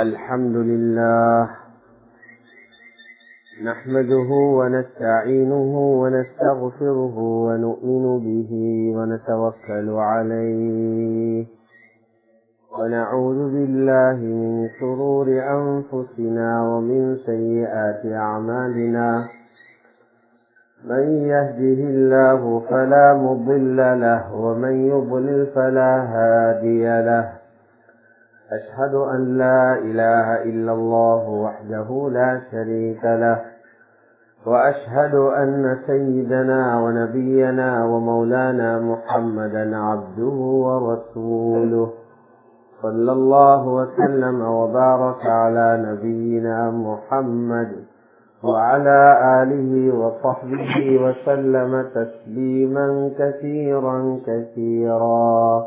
الحمد لله نحمده ونستعينه ونستغفره ونؤمن به ونتوكل عليه ونعوذ بالله من شرور أنفسنا ومن سيئات أعمالنا من يهده الله فلا مضل له ومن يضلل فلا هادي له أشهد أن لا إله إلا الله وحده لا شريك له وأشهد أن سيدنا ونبينا ومولانا محمدا عبده ورسوله صلى الله وسلم وبارك على نبينا محمد وعلى آله وصحبه وسلم تسليما كثيرا كثيرا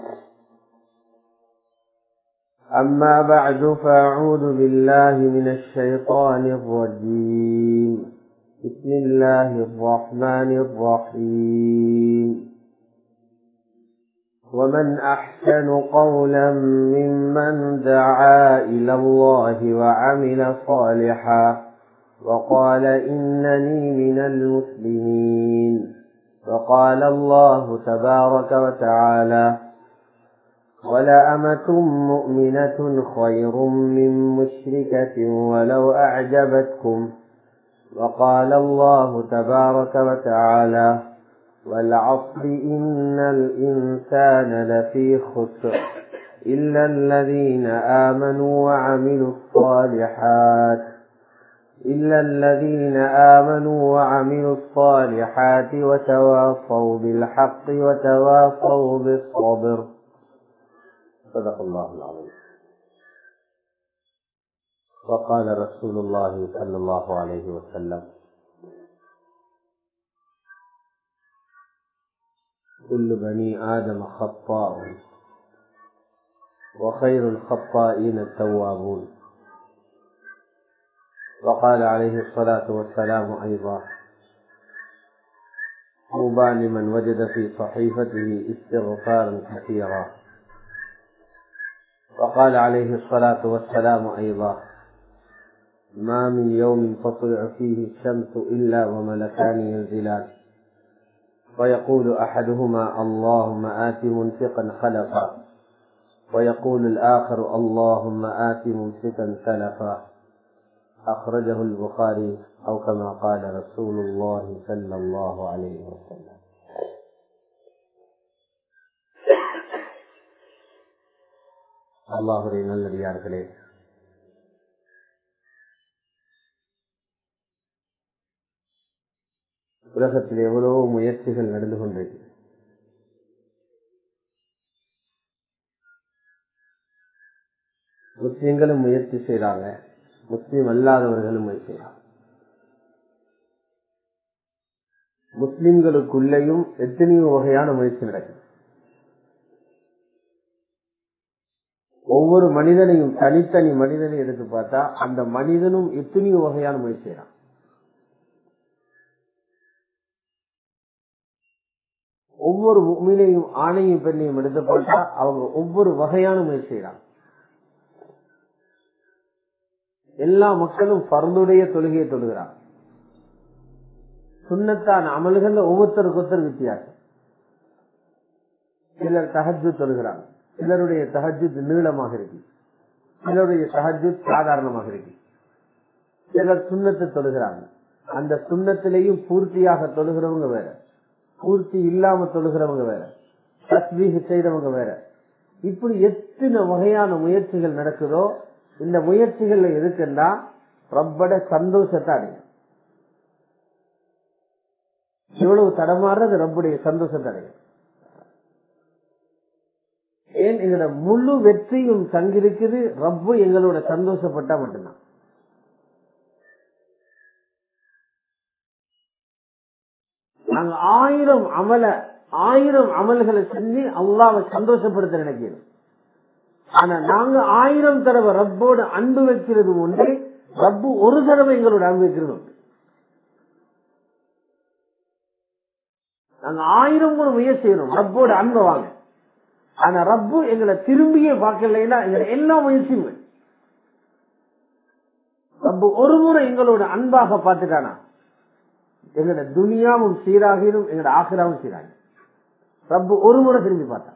أما بعد فأعوذ بالله من الشيطان الرجيم بسم الله الرحمن الرحيم ومن أحسن قولا ممن دعا إلى الله وعمل صالحا وقال إنني من المسلمين وقال الله تبارك وتعالى ولأمة مؤمنة خير من مشركة ولو أعجبتكم وقال الله تبارك وتعالى والعصر إن الإنسان لفي خسر إلا الذين آمنوا وعملوا الصالحات إلا الذين آمنوا وعملوا الصالحات وتواصوا بالحق وتواصوا بالصبر صدق الله العظيم وقال رسول الله صلى الله عليه وسلم كل بني آدم خطاء وخير الخطائين التوابون وقال عليه الصلاة والسلام أيضا طوبى لمن وجد في صحيفته استغفارا كثيرا وقال عليه الصلاة والسلام أيضا ما من يوم تطلع فيه الشمس إلا وملكان ينزلان ويقول أحدهما اللهم آت منفقا خلفا ويقول الآخر اللهم آت ممسكا سلفا أخرجه البخاري أو كما قال رسول الله صلى الله عليه وسلم அல்லாஹுடைய நல்லடியார்களே உலகத்தில் எவ்வளவோ முயற்சிகள் நடந்து கொண்டிருக்கு முஸ்லிம்களும் முயற்சி செய்யறாங்க முஸ்லீம் அல்லாதவர்களும் முயற்சி செய்யறாங்க முஸ்லிம்களுக்குள்ளேயும் எத்தனையோ வகையான முயற்சி நடக்குது ஒவ்வொரு மனிதனையும் தனித்தனி மனிதனை எடுத்து பார்த்தா அந்த மனிதனும் எத்தனையோ வகையான முயற்சி செய்யறான் ஒவ்வொரு உண்மையிலையும் ஆணையும் பெண்ணையும் எடுத்து பார்த்தா அவங்க ஒவ்வொரு வகையான முயற்சி செய்யறாங்க எல்லா மக்களும் பரந்துடைய தொழுகையை தொழுகிறாங்க சுண்ணத்தான அமல்கள் ஒவ்வொருத்தருக்கு ஒருத்தர் வித்தியாசம் சிலர் தகஜு தொழுகிறாங்க சிலருடைய தகஜு நீளமாக இருக்கு சிலருடைய தகஜு சாதாரணமாக இருக்கு சிலர் சுண்ணத்தை தொழுகிறாங்க அந்த சுண்ணத்திலையும் பூர்த்தியாக தொழுகிறவங்க வேற பூர்த்தி இல்லாம தொழுகிறவங்க வேற தஸ்வீக செய்தவங்க வேற இப்படி எத்தனை வகையான முயற்சிகள் நடக்குதோ இந்த முயற்சிகள்ல எதுக்குன்னா ரப்பட சந்தோஷத்தை அடையும் இவ்வளவு தடமாறுறது ரப்புடைய சந்தோஷத்தை அடையும் ஏன் எங்களோட முழு வெற்றியும் தங்கிருக்குது ரப்பு எங்களோட சந்தோஷப்பட்டா மட்டும்தான் நாங்க ஆயிரம் அமல ஆயிரம் அமல்களை செஞ்சு அல்லாவை சந்தோஷப்படுத்த நினைக்கிறோம் ஆனா நாங்க ஆயிரம் தடவை ரப்போட அன்பு வைக்கிறது ஒன்று ரப்பு ஒரு தடவை எங்களோட அன்பு வைக்கிறது உண்டு நாங்க ஆயிரம் கூட முயற்சி செய்யறோம் ரப்போட அன்பை வாங்க ஆனா ரப்பு எங்களை திரும்பியே பார்க்கலைன்னா எங்களை எல்லா முயற்சியும் ரப்பு ஒரு முறை எங்களோட அன்பாக பார்த்துட்டானா எங்களோட துனியாவும் சீராகிடும் எங்களோட ஆசிராவும் சீராகிடும் ரப்பு ஒரு முறை திரும்பி பார்த்தான்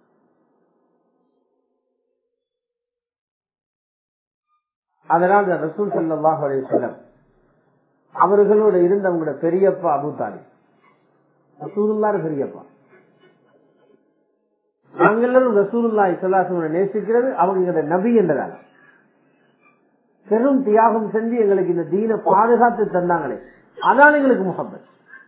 அதனால் ரசூல் சல்லாஹ் அலையம் அவர்களோட இருந்த அவங்களோட பெரியப்பா அபு தாலிப் ரசூலுல்லாரு பெரியப்பா நாங்கள் எல்லாரும் ரசூலுல்லா இஸ்லாசனை நேசிக்கிறது அவங்க நபி என்றதால பெரும் தியாகம் செஞ்சு எங்களுக்கு இந்த தீன பாதுகாத்து தந்தாங்களே அதான் எங்களுக்கு முகப்பத்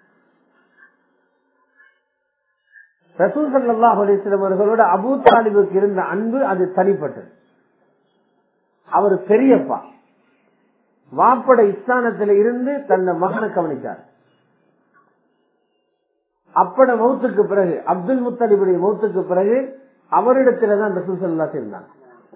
ரசூல் சல்லாஹ் அலிஸ்லம் அவர்களோட அபு தாலிபுக்கு இருந்த அன்பு அது தனிப்பட்டது அவர் பெரியப்பா வாப்பட இஸ்லானத்தில இருந்து தன்னை மகனை கவனித்தார் அப்பட மௌத்துக்கு பிறகு அப்துல் முத்தலிபுடைய மௌத்துக்கு பிறகு அவரிடத்தில்தான் ரசூல் சல்லா இருந்தாங்க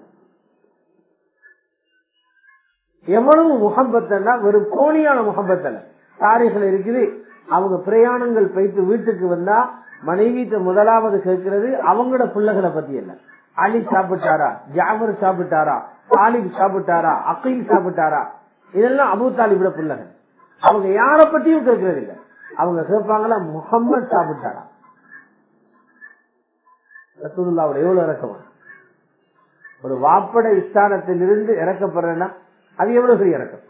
எவ்வளவு முகப்பத்தன்னா வெறும் போலியான முகப்பத்தல தாரிகள் இருக்குது அவங்க பிரயாணங்கள் போயிட்டு வீட்டுக்கு வந்தா மனைவிட்ட முதலாவது கேட்கிறது அவங்களோட பிள்ளைகளை பத்தி என்ன அலி சாப்பிட்டாரா ஜாபர் சாப்பிட்டாரா தாலிப் சாப்பிட்டாரா அக்கீல் சாப்பிட்டாரா இதெல்லாம் அபு தாலிபோட பிள்ளைகள் அவங்க யார பத்தியும் கேட்கறது இல்லை அவங்க கேட்பாங்களா முகம்மது சாப்பிட்டாரா ரசூலுல்லாவோட எவ்வளவு இறக்கமா ஒரு வாப்பட ஸ்தானத்தில் இருந்து இறக்கப்படுறேன்னா அது எவ்வளவு பெரிய இறக்கம்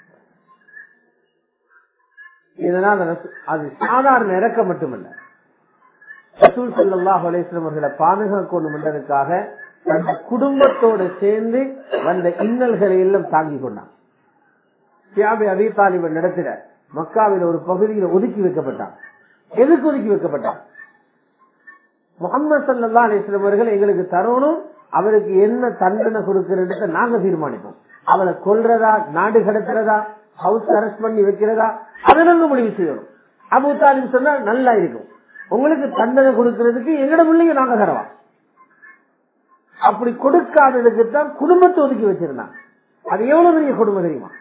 இதனால் அது சாதாரண இறக்கம் மட்டுமல்ல ரசூல் சல்லாஹ் அலேஸ்லம் அவர்களை பாதுகாக்கணும் என்பதற்காக தந்த குடும்பத்தோடு சேர்ந்து வந்த இன்னல்களை எல்லாம் தாங்கிக் கொண்டான் சியாபி அபி தாலிபன் நடத்திட மக்காவில் ஒரு பகுதியில் ஒதுக்கி வைக்கப்பட்டான் எதுக்கு ஒதுக்கி வைக்கப்பட்டான் முகமது சல்லா அலிஸ்லம் அவர்கள் எங்களுக்கு தரணும் அவருக்கு என்ன தண்டனை கொடுக்கிறது நாங்க தீர்மானிப்போம் அவளை கொல்றதா நாடு கடத்துறதா ஹவுஸ் அரெஸ்ட் பண்ணி வைக்கிறதா அதை நாங்க முடிவு செய்யணும் அபு தாலிப் சொன்னா நல்லா இருக்கும் உங்களுக்கு தண்டனை கொடுக்கறதுக்கு எங்கட பிள்ளைங்க நாங்க தரவா அப்படி கொடுக்காததுக்கு தான் குடும்பத்தை ஒதுக்கி வச்சிருந்தாங்க அது எவ்வளவு பெரிய குடும்பம் தெரியுமா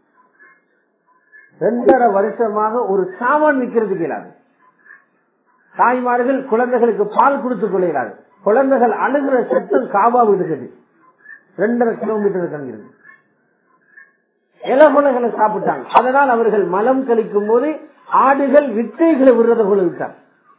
ரெண்டரை வருஷமாக ஒரு சாமான் விற்கிறதுக்கு இயலாது தாய்மார்கள் குழந்தைகளுக்கு பால் கொடுத்துக் கொள்ள இயலாது குழந்தைகள் அழுகிற சத்தம் காபா விடுகிறது ரெண்டரை கிலோமீட்டர் தங்கிருக்கு இலகுலைகளை சாப்பிட்டாங்க அதனால் அவர்கள் மலம் கழிக்கும் போது ஆடுகள் விட்டைகளை விடுறத போல விட்டார்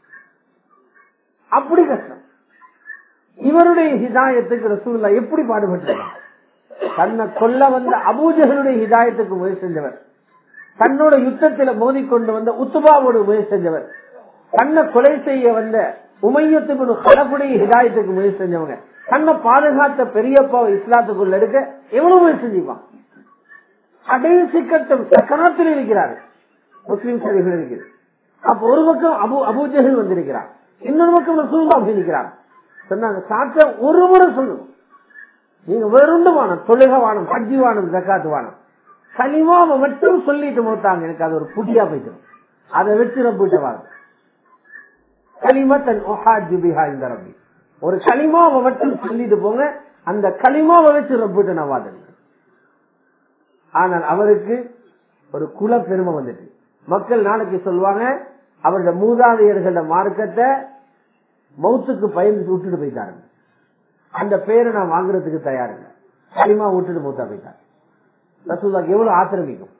அப்படி கஷ்டம் இவருடைய ஹிதாயத்துக்கு ரசூல்லா எப்படி பாடுபட்டார் தன்னை கொல்ல வந்த அபூஜகளுடைய ஹிதாயத்துக்கு முயற்சி செஞ்சவர் தன்னோட யுத்தத்தில் மோதிக்கொண்டு வந்த உத்துபாவோடு முயற்சி செஞ்சவர் தன்னை கொலை செய்ய வந்த உமையத்துக்கு கடப்புடைய ஹிதாயத்துக்கு முயற்சி செஞ்சவங்க தன்னை பாதுகாத்த பெரியப்பாவை இஸ்லாத்துக்குள்ள எடுக்க எவ்வளவு முயற்சி செஞ்சுப்பான் கடைசி கட்டம் சக்கராத்தில் இருக்கிறார் முஸ்லிம் சரிகள் இருக்கிறது அப்ப ஒரு பக்கம் அபு அபூஜகள் வந்திருக்கிறார் இன்னொரு பக்கம் ரசூல்லா இருக்கிறார் சொன்னாங்க சாத்த ஒரு முறை சொல்லணும் நீங்க வேறுண்டு வானம் தொழுக வானம் ஹஜ்ஜி வானம் ஜக்காத்து வானம் கனிமாவை மட்டும் சொல்லிட்டு போட்டாங்க எனக்கு அது ஒரு புட்டியா போயிட்டு அதை வச்சு ரப்பிட்ட வாரம் களிமத்தன் ஒஹாஜுபிஹா இந்த ரப்பி ஒரு களிமாவை மட்டும் சொல்லிட்டு போங்க அந்த களிமாவை வச்சு ரப்பிட்டு நான் வாதம் ஆனால் அவருக்கு ஒரு குல பெருமை வந்துட்டு மக்கள் நாளைக்கு சொல்லுவாங்க அவருடைய மூதாதையர்கள மார்க்கத்தை மௌத்துக்கு பயந்து விட்டுட்டு போயிட்டாரு அந்த பேரை நான் வாங்குறதுக்கு தயார் இல்லை களிமா விட்டுட்டு மூத்தா போயிட்டார் ரசூல்லாக்கு எவ்வளவு ஆத்திரமிக்கும்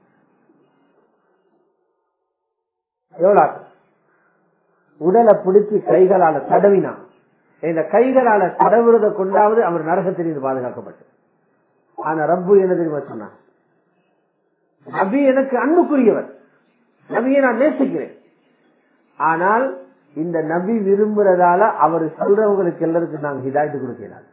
எவ்வளவு ஆத்திரம் உடலை பிடிச்சி கைகளால தடவினான் இந்த கைகளால தடவுறத கொண்டாவது அவர் நரகத்திலிருந்து பாதுகாக்கப்பட்டு ஆனா ரப்பு என்ன தெரியுமா சொன்னான் நபி எனக்கு அன்புக்குரியவர் நபியை நான் நேசிக்கிறேன் ஆனால் இந்த நபி விரும்புறதால அவர் சொல்றவங்களுக்கு எல்லாருக்கும் நாங்க ஹிதாயத்து கொடுக்கிறார்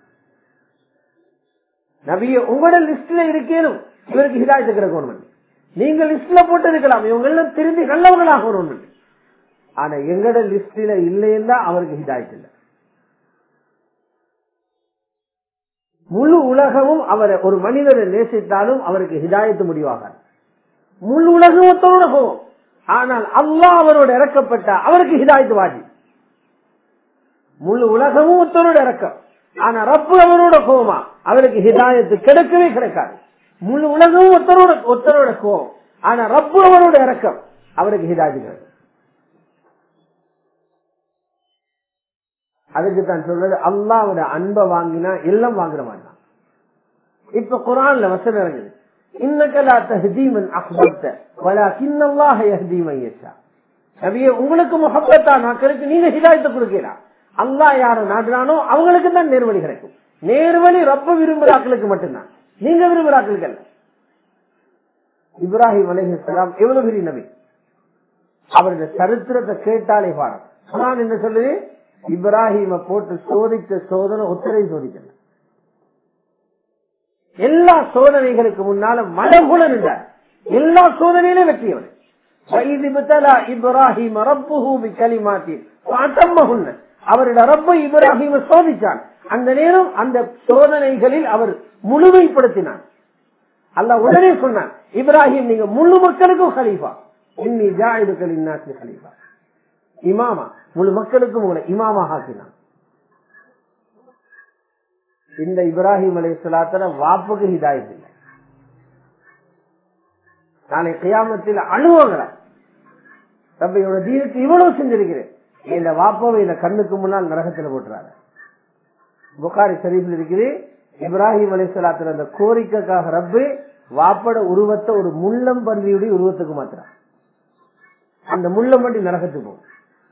நபிய உங்களோட லிஸ்ட்ல இருக்கேனும் இவருக்கு ஹிதாயத்து கிடைக்கணும் நீங்க லிஸ்ட்ல போட்டு இருக்கலாம் இவங்க எல்லாம் திரும்பி நல்லவங்களாகணும் ஆனா எங்கட லிஸ்ட்ல இல்லைன்னா அவருக்கு ஹிதாயத்து இல்லை முழு உலகமும் அவரை ஒரு மனிதரை நேசித்தாலும் அவருக்கு ஹிதாயத்து முடிவாக முழு உலகம் ஒருத்தரோட போகும் ஆனால் அல்லா அவரோட இறக்கப்பட்ட அவருக்கு ஹிதாயத்து வாஜி முழு உலகமும் ஒருத்தரோட இறக்கம் ஆனா ரப்பு அவரோட கோவமா அவருக்கு ஹிதாயத்து கிடைக்கவே கிடைக்காது முழு உலகமும் ஒருத்தரோட ஒருத்தரோட கோவம் ஆனா ரப்பு அவரோட இறக்கம் அவருக்கு ஹிதாயத்து கிடைக்கும் அதுக்கு தான் சொல்றது அல்லாவோட அன்பை வாங்கினா எல்லாம் வாங்குற மாட்டான் இப்ப குரான்ல வசனம் இறங்குது இன்னக்கலா தஹதீமன் அஹ்பத்த வலா கிண்ணல்லாஹ யஹ்தீமன் யஷா நபியே உங்களுக்கு முகப்பத்தா மக்களுக்கு நீங்க ஹிதாயத்தை கொடுக்கலாம் அல்லாஹ் யார நாடுறானோ அவங்களுக்கு தான் நேர்வழி கிடைக்கும் நேர்வழி ரொம்ப விரும்புறாக்களுக்கு மட்டும்தான் நீங்க விரும்புறாக்களுக்கு அல்ல இப்ராஹிம் அலைஹிஸ்லாம் எவ்வளவு பெரிய நபி அவருடைய சரித்திரத்தை கேட்டாலே பாடம் குரான் என்ன சொல்லுது இப்ராஹிம போட்டு சோதித்த சோதனை ஒத்தரை சோதிக்கல எல்லா சோதனைகளுக்கு முன்னால மனகுல நின்றார் எல்லா சோதனையிலும் வெற்றியவர் இப்ராஹிம் அவருடைய ரப்ப இப்ராஹிம சோதிச்சான் அந்த நேரம் அந்த சோதனைகளில் அவர் முழுமைப்படுத்தினார் அல்ல உடனே சொன்னான் இப்ராஹிம் நீங்க முழு மக்களுக்கும் ஹலீஃபா இன்னி ஜாயிதுக்களின் நாட்டு ஹலீஃபா இமாமா முழு மக்களுக்கும் உங்களை இமாமாக ஆக்கினான் இந்த இப்ராஹிம் அலை சொல்லாத்தன வாப்புக்கு ஹிதாயத் இல்லை நாளை கியாமத்தில் அழுவங்கள ரப்பையோட தீனுக்கு இவ்வளவு செஞ்சிருக்கிறேன் இந்த வாப்பாவை இந்த கண்ணுக்கு முன்னால் நரகத்தில் போட்டுறாங்க புகாரி ஷரீஃபில் இருக்குது இப்ராஹிம் அலை சொல்லாத்துல அந்த கோரிக்கைக்காக ரப்பு வாப்பட உருவத்தை ஒரு முள்ளம் பன்றியுடைய உருவத்துக்கு மாத்திரம் அந்த முள்ளம் பன்றி நரகத்துக்கு போகும்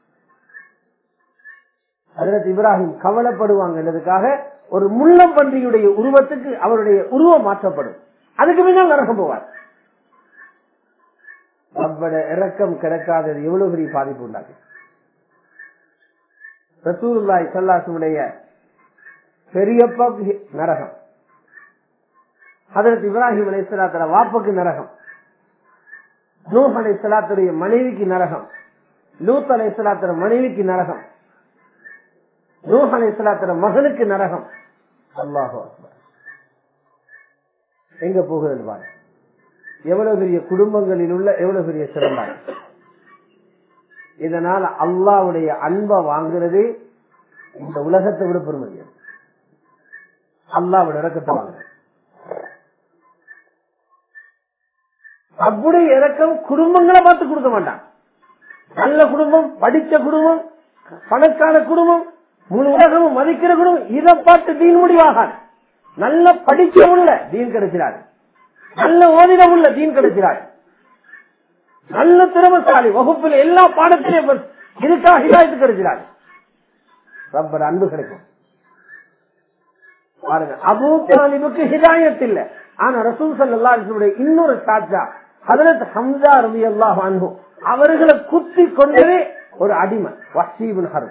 அதற்கு இப்ராஹிம் கவலைப்படுவாங்கன்றதுக்காக ஒரு முள்ளம் பன்றியுடைய உருவத்துக்கு அவருடைய உருவம் மாற்றப்படும் அதுக்கு பின்னால் நரகம் போவார் ரப்பட இறக்கம் கிடைக்காதது எவ்வளவு பெரிய பாதிப்பு உண்டாக்கு ரசூல்லாய் சல்லாசுடைய பெரியப்பா நரகம் அதற்கு இப்ராஹிம் அலை சலாத்தோட வாப்புக்கு நரகம் நூஹ் அலை சலாத்துடைய மனைவிக்கு நரகம் லூத் அலை சலாத்தோட மனைவிக்கு நரகம் நூஹ் அலை சலாத்தோட மகனுக்கு நரகம் அல்லாஹோ எங்க போகுது பாரு எவ்வளவு பெரிய குடும்பங்களில் உள்ள எவ்வளவு பெரிய சிறந்தாங்க இதனால அல்லாவுடைய அன்பை வாங்குறது இந்த உலகத்தை விட பெருமதியம் அல்லாவோட இறக்கத்தை வாங்க அப்படியே இறக்கம் குடும்பங்களை பார்த்து கொடுக்க மாட்டான் நல்ல குடும்பம் படிச்ச குடும்பம் பணக்கான குடும்பம் முழு உலகமும் மதிக்கிற குடும்பம் இதை பார்த்து தீன் முடிவாகாது நல்ல படிச்சவுள்ள தீன் கிடைக்கிறாரு நல்ல ஓதிடம் உள்ள தீன் கிடைக்கிறார் நல்ல திறமசாலி வகுப்பில் எல்லா பாடத்திலையும் இதுக்காக ஹிதாயத்து கிடைக்கிறார் ரப்பர் அன்பு கிடைக்கும் பாருங்க அபூ தாலிபுக்கு ஹிதாயத் இல்ல ஆனா ரசூல் சல்லா இன்னொரு சாட்சா ஹதரத் ஹம்சா ரவி அல்லாஹ் அன்பு அவர்களை குத்தி கொண்டதே ஒரு அடிமை வசீபுல் ஹரம்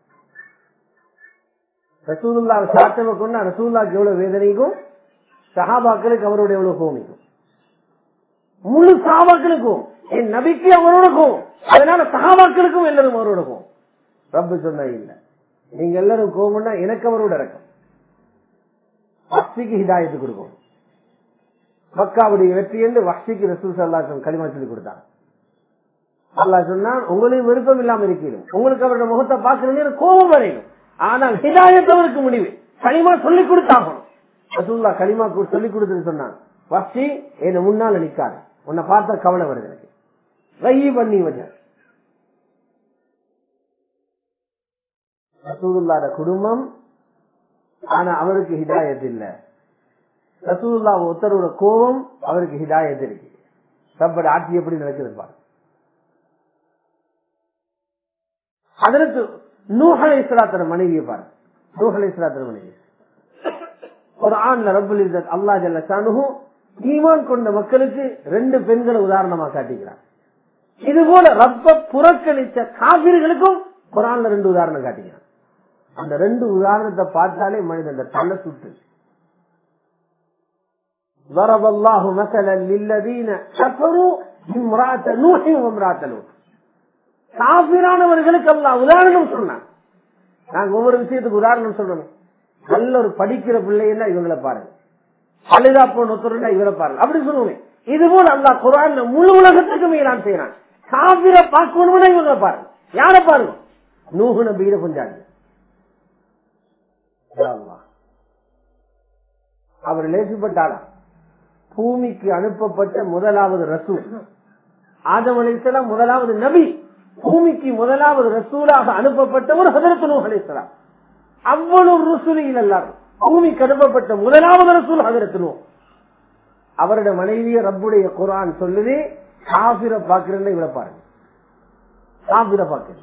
ரசூலுல்லா சாத்தவை கொண்டா ரசூல்லாக்கு எவ்வளவு வேதனைக்கும் சஹாபாக்களுக்கு அவருடைய எவ்வளவு கோமிக்கும் முழு சஹாபாக்களுக்கும் என் நபிக்கு அவரோட கோவம் அதனால சஹாபாக்களுக்கும் எல்லாரும் அவரோட கோவம் ரப்பு சொன்ன இல்ல நீங்க எல்லாரும் கோவம்னா எனக்கு அவரோட இறக்கம் வக்திக்கு ஹிதாயத்து கொடுக்கும் மக்காவுடைய வெற்றி என்று வக்திக்கு ரசூல் சல்லாசம் களிமா சொல்லி கொடுத்தாங்க அல்லா சொன்னா உங்களுக்கு விருப்பம் இல்லாம இருக்கணும் உங்களுக்கு அவருடைய முகத்தை பார்க்கறது கோபம் வரையும் ஆனால் ஹிதாயத் அவருக்கு முடிவு களிமா சொல்லி கொடுத்தாகணும் ரசூல்லா களிமா சொல்லி கொடுத்துன்னு சொன்னாங்க வசி என்ன முன்னால நிக்காது உன்னை பார்த்தா கவலை வருது எனக்கு கையை பண்ணி வச்ச ரசூலுல்லாட குடும்பம் ஆனா அவருக்கு ஹிதாயத் இல்ல ரசூல்லா ஒருத்தரோட கோபம் அவருக்கு ஹிதாயத் இருக்கு ரப்பட ஆட்சி எப்படி நடக்குது பாரு அதற்கு நூஹலை இஸ்லாத்திர மனைவியை பாரு நூஹலை இஸ்லாத்திர மனைவி ஒரு ஆண்ல ரப்புல் இஸ்ஸத் அல்லா ஜல்ல ஷானுஹு ஈமான் கொண்ட மக்களுக்கு ரெண்டு பெண்களை உதாரணமா காட்டிக்கிறார் இது போல ரப்ப புறக்கணிச்ச காவிர்களுக்கும் குரான்ல ரெண்டு உதாரணம் காட்டிக்கிறான் அந்த ரெண்டு உதாரணத்தை பார்த்தாலே மனிதன் அந்த தள்ள சுட்டு ضرب الله مثلا للذين كفروا امرأة نوح وامرأة لوط காபிரானவர்களுக்கு அல்ல உதாரணம் சொன்னான் நாங்க ஒவ்வொரு விஷயத்துக்கு உதாரணம் சொல்றோம் நல்ல ஒரு படிக்கிற பிள்ளைன்னா இவங்களை பாருங்க அழுதா போன ஒருத்தருன்னா இவரை பாருங்க அப்படி சொல்லுவேன் இது போல அல்லா குரான் முழு உலகத்துக்கு மேலான் செய்யறான் காபிர பார்க்கணும்னா இவங்க பாருங்க யார பாருங்க நூகு நபீர பஞ்சாங்க அவர் லேசிப்பட்டாரா பூமிக்கு அனுப்பப்பட்ட முதலாவது ரசூல் ஆதம் அலிசலாம் முதலாவது நபி பூமிக்கு முதலாவது ரசூலாக அனுப்பப்பட்டவர் ஹதரத் நூஹ் அலிசலாம் அவ்வளவு ருசுலில் எல்லாரும் பூமிக்கு அனுப்பப்பட்ட முதலாவது ரசூல் ஹதரத் நூ அவருடைய மனைவிய ரப்புடைய குரான் சொல்லுது காபிர பாக்குறேன்னு இவரை பாருங்க காபிர பாக்குறது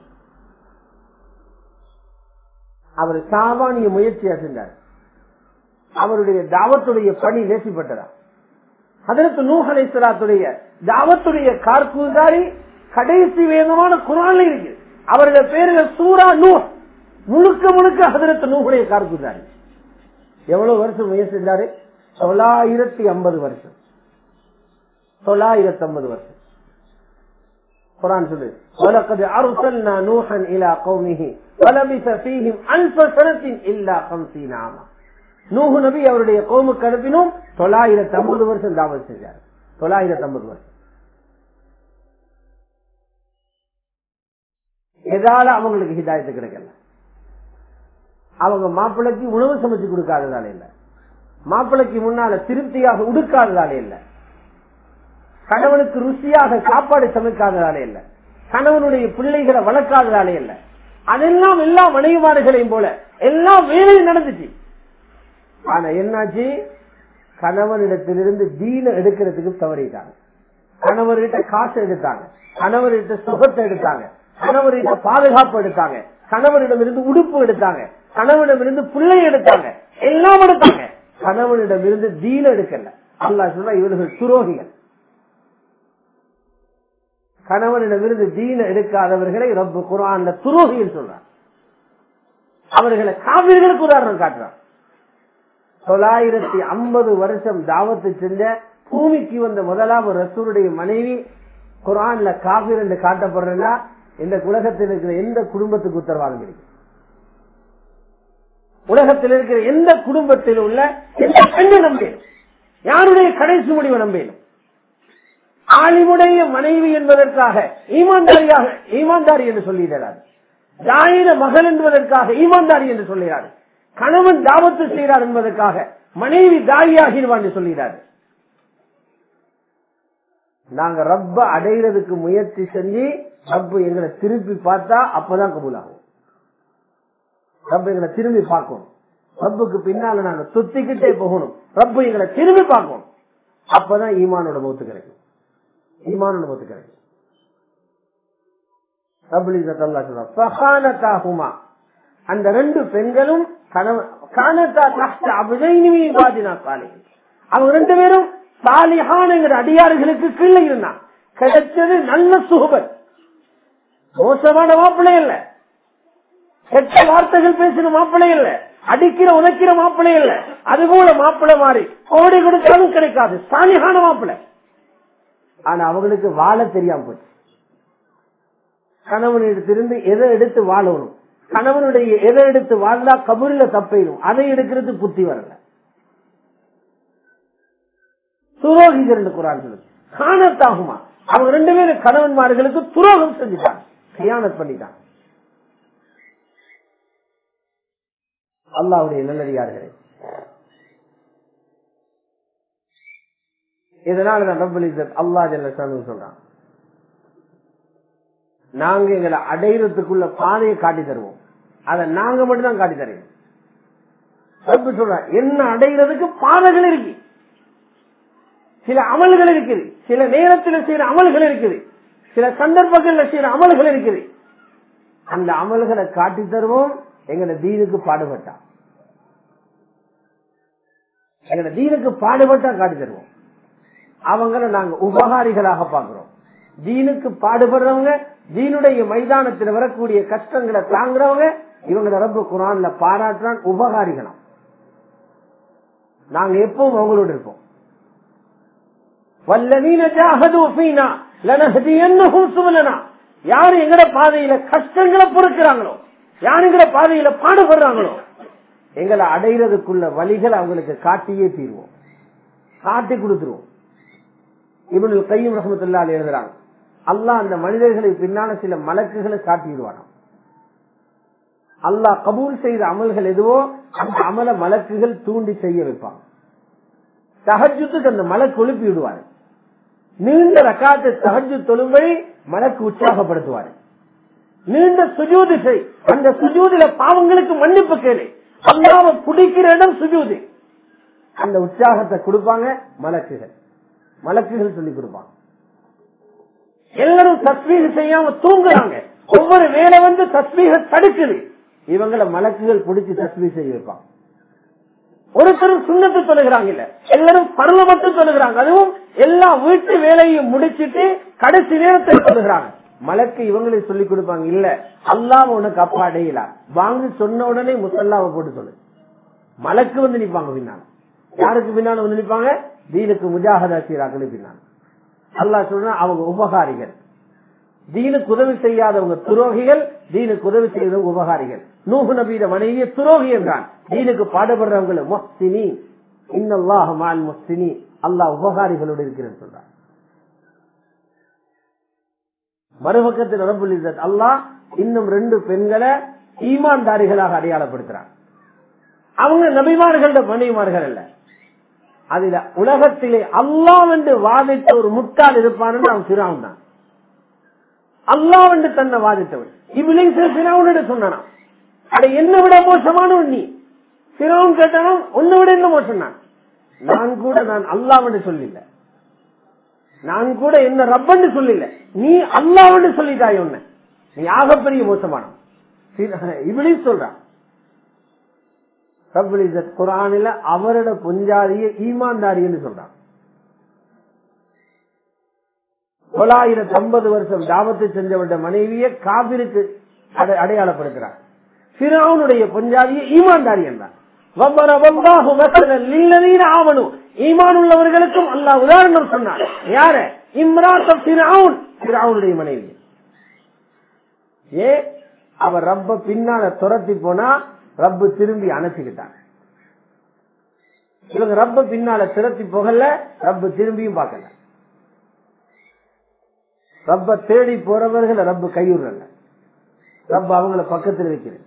அவர் சாமானிய முயற்சியா செஞ்சார் அவருடைய தாவத்துடைய பணி லேசிப்பட்டதா அதற்கு நூஹலேஸ்வராத்துடைய தாவத்துடைய கார்கூதாரி கடைசி வேகமான குரான்ல இருக்கு அவருடைய பேர்கள் சூரா நூ முழுக்க முழுக்க ஹதரத்து நூஹுடைய கார்கூதாரி எவ்வளவு வருஷம் முயற்சி செஞ்சாரு தொள்ளாயிரத்தி ஐம்பது வருஷம் தொள்ளாயிரத்தி ஐம்பது வருஷம் குரான் சொல்லு وَلَقَدْ أَرْسَلْنَا نُوحًا إِلَى قَوْمِهِ فَلَبِثَ فِيهِمْ أَلْفَ سَنَةٍ إِلَّا خَمْسِينَ عَامًا நூஹு நபி அவருடைய கோமுக்கு அனுப்பினோம் தொள்ளாயிரத்தி ஐம்பது வருஷம் தாவல் செஞ்சார் தொள்ளாயிரத்தி ஐம்பது வருஷம் எதால அவங்களுக்கு ஹிதாயத்து கிடைக்கல அவங்க மாப்பிள்ளைக்கு உணவு சமைச்சு கொடுக்காததால இல்ல மாப்பிள்ளைக்கு முன்னால திருப்தியாக உடுக்காததால இல்ல கணவனுக்கு ருசியாக சாப்பாடு சமைக்காததாலே இல்ல கணவனுடைய பிள்ளைகளை வளர்க்காததாலே இல்ல அதெல்லாம் எல்லா மனைவிமார்களையும் போல எல்லா வேலையும் நடந்துச்சு ஆனா என்னாச்சு கணவனிடத்திலிருந்து தீன எடுக்கிறதுக்கு தவறிட்டாங்க கணவர்கிட்ட காசு எடுத்தாங்க கணவர்கிட்ட சுகத்தை எடுத்தாங்க கணவர்கிட்ட பாதுகாப்பு எடுத்தாங்க கணவரிடம் இருந்து உடுப்பு எடுத்தாங்க கணவனிடம் இருந்து பிள்ளை எடுத்தாங்க எல்லாம் எடுத்தாங்க கணவனிடம் இருந்து தீன எடுக்கல அல்லா சொல்ற இவர்கள் துரோகிகள் கணவனிடமிருந்து தீன எடுக்காதவர்களை ரப்பு குரான்ல துரோகிகள் சொல்றார் அவர்களை காவிர்களுக்கு உதாரணம் காட்டுறான் தொள்ளாயிரத்தி ஐம்பது வருஷம் தாவத்து செஞ்ச பூமிக்கு வந்த முதலாவது ரசூருடைய மனைவி குரான்ல காபிர் என்று காட்டப்படுறா இந்த உலகத்தில் இருக்கிற எந்த குடும்பத்துக்கு உத்தரவாதம் கிடைக்கும் உலகத்தில் இருக்கிற எந்த குடும்பத்தில் உள்ள எந்த பெண்ணை நம்பேனும் யாருடைய கடைசி முடிவை நம்பேனும் ஆலிமுடைய மனைவி என்பதற்காக ஈமான்தாரியாக ஈமான்தாரி என்று சொல்லிடுறார் தாயிர மகள் என்பதற்காக ஈமான்தாரி என்று சொல்லுகிறார் கணவன் தாவத்து செய்கிறார் என்பதற்காக மனைவி தாயாகிடுவான் என்று சொல்லுகிறார் நாங்க ரப்ப அடைகிறதுக்கு முயற்சி செஞ்சு ரப்பு எங்களை திருப்பி பார்த்தா அப்பதான் கபூலாகும் ரப்ப எங்களை திரும்பி பார்க்கணும் ரப்புக்கு பின்னால நாங்க துத்திக்கிட்டே போகணும் ரப்பு எங்களை திரும்பி பார்க்கணும் அப்பதான் ஈமானோட மௌத்து கிடைக்கும் ஈமானோட மௌத்து கிடைக்கும் அந்த ரெண்டு பெண்களும் அவங்க ரெண்டு பேரும் சாலிஹான்ங்கிற அடியாறுகளுக்கு கீழே இருந்தான் கிடைச்சது நல்ல சுகபன் மோசமான மாப்பிள்ளை இல்ல கெட்ட வார்த்தைகள் பேசின மாப்பிள்ளை இல்ல அடிக்கிற உதைக்கிற மாப்பிள்ளை இல்ல அது போல மாப்பிள்ளை மாறி கோடி கொடுத்தாலும் கிடைக்காது சாலிஹான மாப்பிள்ளை ஆனா அவங்களுக்கு வாழ தெரியாம போச்சு கணவனிடத்திலிருந்து எதை எடுத்து வாழணும் கணவனுடைய எதை எடுத்து வாழ்ந்தா கபூரில தப்பையும் அதை எடுக்கிறது புத்தி வரல துரோகிகள் குரான் சொல்லுது காணத்தாகுமா அவங்க ரெண்டு பேரும் கணவன்மார்களுக்கு துரோகம் செஞ்சுட்டாங்க கல்யாணம் பண்ணிட்டாங்க அல்லாவுடைய நல்லடியார்களே இதனால நான் ரப்பல் இஸ்ஸத் அல்லாஹ் ஜல்ல ஷானு சொல்றான் நாங்க எங்களை அடையிறதுக்குள்ள பாதையை காட்டி தருவோம் அதை நாங்க மட்டும் தான் காட்டி தருவோம் ரப்பு சொல்றான் என்ன அடைகிறதுக்கு பாதைகள் இருக்கு சில அமல்கள் இருக்குது சில நேரத்தில் செய்யற அமல்கள் இருக்குது சில சந்தர்ப்பங்கள்ல செய்யற அமல்கள் இருக்குது அந்த அமல்களை காட்டி தருவோம் எங்களை தீனுக்கு பாடுபட்டா எங்களை தீனுக்கு பாடுபட்டா காட்டி தருவோம் அவங்கள நாங்க உபகாரிகளாக பாக்குறோம் தீனுக்கு பாடுபடுறவங்க தீனுடைய மைதானத்தில் வரக்கூடிய கஷ்டங்களை தாங்குறவங்க இவங்க ரப்பு குரான்ல பாராட்டுறான் உபகாரிகளாம் நாங்க எப்பவும் அவங்களோட இருப்போம் வல்லவீன ஜாகதூபீனா லனஹதியன்னஹும் சுபலனா யாரு எங்கட பாதையில கஷ்டங்களை பொறுக்கிறாங்களோ யார் எங்கட பாதையில பாடுபடுறாங்களோ எங்களை அடைகிறதுக்குள்ள வழிகள் அவங்களுக்கு காட்டியே தீர்வோம் காட்டி கொடுத்துருவோம் இவனு கையும் ரஹமத்துல்லா எழுதுறாங்க அல்லாஹ் அந்த மனிதர்களை பின்னால சில மலக்குகளை காட்டிடுவானாம் அல்லாஹ் கபூல் செய்த அமல்கள் எதுவோ அந்த அமல மலக்குகள் தூண்டி செய்ய வைப்பாங்க தகஜத்துக்கு அந்த மலக்கு எழுப்பி விடுவாரு நீண்ட ரக்காத்து தகஜு தொழும்பை மலக்கு உற்சாகப்படுத்துவாரு நீண்ட சுஜூதி செய் அந்த சுஜூதில பாவங்களுக்கு மன்னிப்பு கேளு அல்லாம குடிக்கிற இடம் சுஜூதி அந்த உற்சாகத்தை கொடுப்பாங்க மலக்குகள் மலக்குகள் சொல்லிக் கொடுப்பாங்க எல்லாரும் தஸ்மீக செய்யாம தூங்குறாங்க ஒவ்வொரு வேலை வந்து தஸ்மீக தடுக்குது இவங்களை மலக்குகள் பிடிச்சி தஸ்மீக செய்ய வைப்பாங்க ஒருத்தரும் சுண்ணத்து தொழுகிறாங்க இல்ல எல்லாரும் பருவ மட்டும் தொழுகிறாங்க அதுவும் எல்லா வீட்டு வேலையும் முடிச்சிட்டு கடைசி நேரத்தில் தொழுகிறாங்க மலக்கு இவங்களுக்கு சொல்லிக் கொடுப்பாங்க இல்ல அல்லாம உனக்கு அப்பா அடையலாம் வாங்க சொன்ன உடனே முசல்லாவை போட்டு சொல்லு மலக்கு வந்து நிப்பாங்க பின்னால யாருக்கு பின்னால வந்து நிப்பாங்க தீனுக்கு முஜாகதா சீராக்கள் பின்னால அல்லாஹ் சொல்றா அவங்க உபகாரிகள் தீனுக்கு உதவி செய்யாதவங்க துரோகிகள் தீனுக்கு உதவி செய்தவங்க உபகாரிகள் நூகு நபீட மனைவிய துரோகி என்றான் தீனுக்கு பாடுபடுறவங்க மொஸ்தினி இன்னல்லாஹ் மால் மொஸ்தினி அல்லாஹ் உபகாரிகளோடு இருக்கிறேன்னு சொல்றான் மறுபக்கத்தில் ரபுல் இzzat அல்லாஹ் இன்னும் ரெண்டு பெண்களை ஈமான்தாரிகளாக அடையாளப்படுத்துறான் அவங்க நபிமார்களோட மனைவிமார்கள் அல்ல அதுல உலகத்திலே அல்லாஹ் என்று வாதித்த ஒரு முட்டாள் இருப்பான்னு அவன் சிறான் தான் அல்லாஹ் என்று தன்னை வாதித்தவன் இவளை சிறாவுன்னு சொன்னான் அதை என்ன விட மோசமானவன் நீ சிறாவும் கேட்டாலும் உன்னை விட என்ன மோசம் நான் நான் கூட நான் அல்லாஹ் என்று சொல்லல நான் கூட என்ன ரப்பன்னு சொல்லல நீ அல்லாஹ்னு சொல்லிட்டாய் உன்னை நீ ஆகப்பெரிய மோசமான இவளி சொல்றான் ரப்புல் இஸ்ஸத் குரானில அவரோட பொஞ்சாதிய ஈமான்தாரின்னு சொல்றான் தொள்ளாயிரத்தி ஐம்பது வருஷம் தாபத்தை செஞ்சவருடைய மனைவிய காபிருக்கு அடை- அடையாளப்படுத்துறார் சிறாவுனுடைய பொஞ்சாதிய ஈமான்தாரி என்றான் ஆவணும் ஈமான் உள்ளவர்களுக்கும் அல்லாஹ் உதாரணம் சொன்னார் யார இம்ராத்தம் சிறாவுன் சிறாவுனுடைய மனைவி ஏ அவர் ரப்ப பின்னால துரத்தி போனா ரப்பு திரும்பி அணைச்சுக்கிட்டான் இவங்க ரப்ப பின்னால திரத்தி போகல ரப்பு திரும்பியும் பார்க்கல ரப்ப தேடி போறவர்கள் ரப்பு கையுறல ரப்ப அவங்கள பக்கத்தில் வைக்கிறது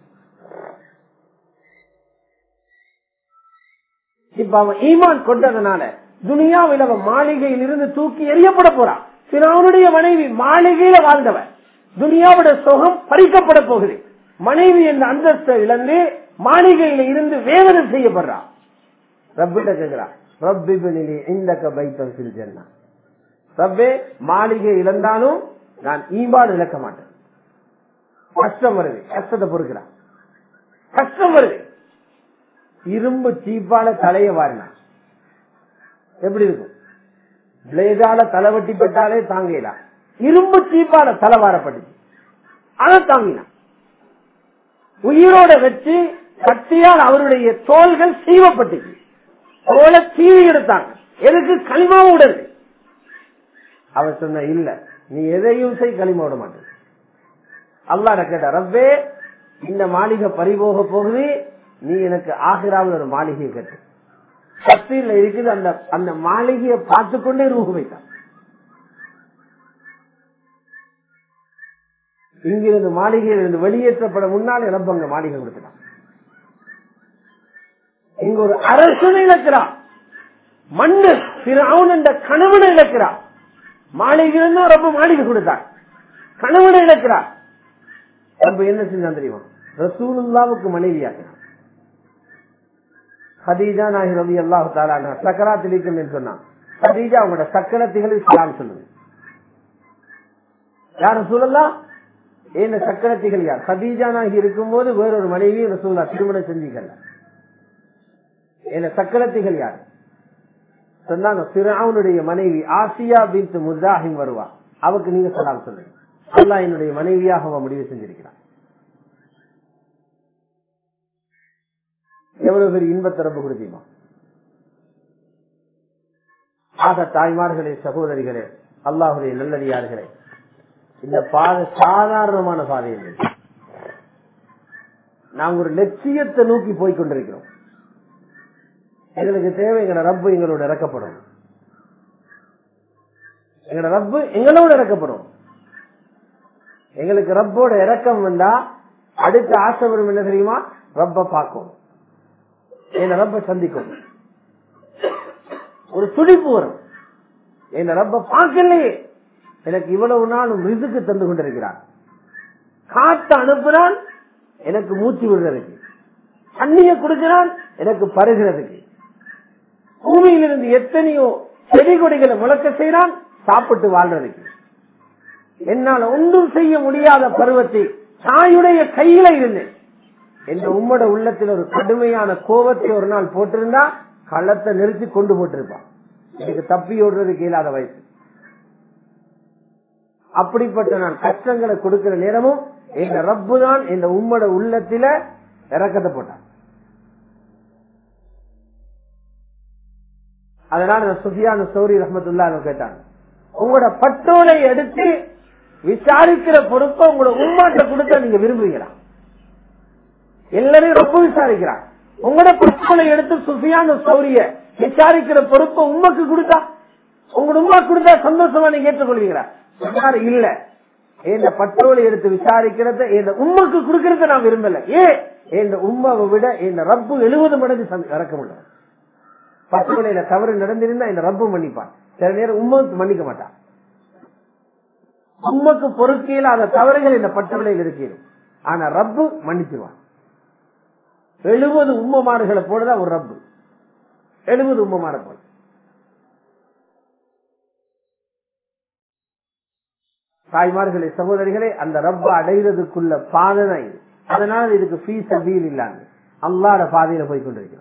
இப்ப அவன் ஈமான் கொண்டதனால துனியாவில் அவன் மாளிகையில் இருந்து தூக்கி எறியப்பட போறான் சிறாவுடைய மனைவி மாளிகையில வாழ்ந்தவன் துனியாவோட சுகம் பறிக்கப்பட போகுது மனைவி என்ற அந்தஸ்தை இழந்து மாளிகையில இருந்து வேதனை செய்யப்படுறான் ரப்பிட்ட கேட்கிறான் ரப்பி பெண்ணிலே இந்த பைத்தம் சிறிஜன்னா ரப்பே மாளிகை இழந்தாலும் நான் ஈம்பாடு இழக்க மாட்டேன் கஷ்டம் வருது கஷ்டத்தை பொறுக்கிறான் கஷ்டம் வருது இரும்பு சீப்பால தலைய வாரினான் எப்படி இருக்கும் பிளேடால தலைவட்டி பட்டாலே தாங்கலாம் இரும்பு சீப்பால தலை வாரப்பட்டுச்சு அதை தாங்கினான் உயிரோட வச்சு கத்தியால் அவருடைய தோள்கள் சீவப்பட்டுச்சு தோலை சீவி எடுத்தாங்க எதுக்கு களிமா விடுறது அவர் சொன்ன இல்ல நீ எதையும் செய் களிமா விட மாட்டேன் அல்லாட கேட்ட ரப்பே இந்த மாளிகை பறிபோக போகுது நீ எனக்கு ஆகிராவில் ஒரு மாளிகையை கட்டு சக்தியில இருக்குது அந்த அந்த மாளிகையை பார்த்து கொண்டே ரூபு வைத்தான் இங்கிருந்து மாளிகையில் இருந்து வெளியேற்றப்பட முன்னால் ரப்ப அங்க மாளிகை கொடுத்துட்டான் இங்க ஒரு அரசனை இழக்கிறான் மண்ணு அவன் என்ற கணவனை இழக்கிறான் மாளிகையிலிருந்து ரொம்ப மாளிகை கொடுத்தார் கணவனை இழக்கிறார் ரப்ப என்ன செஞ்சான் தெரியுமா ரசூலுல்லாவுக்கு மனைவியாக்கிறான் ஹதீஜா நாகி ரவி அல்லாஹு தாலா சக்கராத்தில் இருக்குன்னு சொன்னான் ஹதீஜா அவங்களோட சக்கரத்திகள் இஸ்லாம் சொல்லுங்க யாரும் சொல்லலாம் ஏன் சக்கரத்திகள் யார் ஹதீஜா நாகி இருக்கும்போது வேறொரு மனைவி ரசூல்லா திருமணம் செஞ்சுக்கல என்ன சக்கரத்திகள் யார் சொன்னாங்க பிராவுனுடைய மனைவி ஆசியா பின் முஜாஹிம் வருவா அவக்கு நீங்க சலாம் சொல்லுங்க அல்லாஹ் என்னுடைய மனைவியாக அவன் முடிவு செஞ்சிருக்கிறான் எவ்வளவு பெரிய இன்பத்தை ரொம்ப கொடுத்தீமா ஆக தாய்மார்களே சகோதரிகளே அல்லாஹுடைய நல்லடியார்களே இந்த பாதை சாதாரணமான பாதை இல்லை நாங்க ஒரு லட்சியத்தை நோக்கி போய் கொண்டிருக்கிறோம் எங்களுக்கு தேவை எங்களோட ரப்பு எங்களோட இறக்கப்படும் எங்களோட ரப்பு எங்களோட இறக்கப்படும் எங்களுக்கு ரப்போட இறக்கம் வந்தா அடுத்த ஆசை வரும் என்ன தெரியுமா ரப்ப பார்க்கும் என்ன ரப்ப சந்திக்கும் ஒரு துடிப்பு வரும் என்ன ரப்ப பார்க்கலையே எனக்கு இவ்வளவு நாள் ரிசுக்கு தந்து கொண்டிருக்கிறார் காத்து அனுப்புறான் எனக்கு மூச்சு விடுறதுக்கு தண்ணிய கொடுக்கிறான் எனக்கு பருகிறதுக்கு பூமியிலிருந்து எத்தனையோ செடி கொடிகளை முளைக்க செய்யறான் சாப்பிட்டு வாழ்றதுக்கு என்னால ஒன்றும் செய்ய முடியாத பருவத்தை தாயுடைய கையில இருந்தேன் என்ற உம்மோட உள்ளத்தில் ஒரு கடுமையான கோபத்தை ஒரு நாள் போட்டிருந்தா களத்தை நிறுத்தி கொண்டு போட்டிருப்பான் எனக்கு தப்பி ஓடுறதுக்கு இயலாத வயசு அப்படிப்பட்ட நான் கஷ்டங்களை கொடுக்கிற நேரமும் எங்க ரப்பு தான் இந்த உம்மோட உள்ளத்தில இறக்கத்தை போட்டான் அதனால நான் சுஃபியான சௌரி ரஹமத்துல்லா கேட்டாங்க உங்களோட பட்டோலை எடுத்து விசாரிக்கிற பொறுப்பை உங்களோட உம்மாட்ட கொடுத்த நீங்க விரும்புகிறா எல்லாரையும் ரொம்ப விசாரிக்கிறான் உங்களோட பட்டோலை எடுத்து சுஃபியான சௌரிய விசாரிக்கிற பொறுப்பை உண்மைக்கு கொடுத்தா உங்களோட உமா கொடுத்தா சந்தோஷமா நீங்க ஏற்றுக்கொள்வீங்களா சொன்னாரு இல்ல இந்த பட்டோலை எடுத்து விசாரிக்கிறத இந்த உண்மைக்கு கொடுக்கறத நான் விரும்பல ஏன் இந்த உம்மாவை விட இந்த ரப்பு எழுபது மடங்கு சந்த- இறக்கம் உள்ளவன் பட்டுக்கொலையில தவறு நடந்திருந்தா இந்த ரப்பு மன்னிப்பான் சில நேரம் உண்மைக்கு மன்னிக்க மாட்டான் உண்மைக்கு பொறுக்கையில் அந்த தவறுகள் இந்த பட்டுக்கொலையில் இருக்கிறது ஆனா ரப்பு மன்னிச்சிருவான் எழுபது உம்மமாறுகளை போலதான் ஒரு ரப்பு எழுபது உம்மமாற போல தாய்மார்களே சகோதரிகளே அந்த ரப்ப அடைகிறதுக்குள்ள பாதை தான் இது அதனால இதுக்கு ஃபீஸ் வீல் இல்லாங்க அல்லாட பாதையில போய் கொண்டிருக்கிறோம்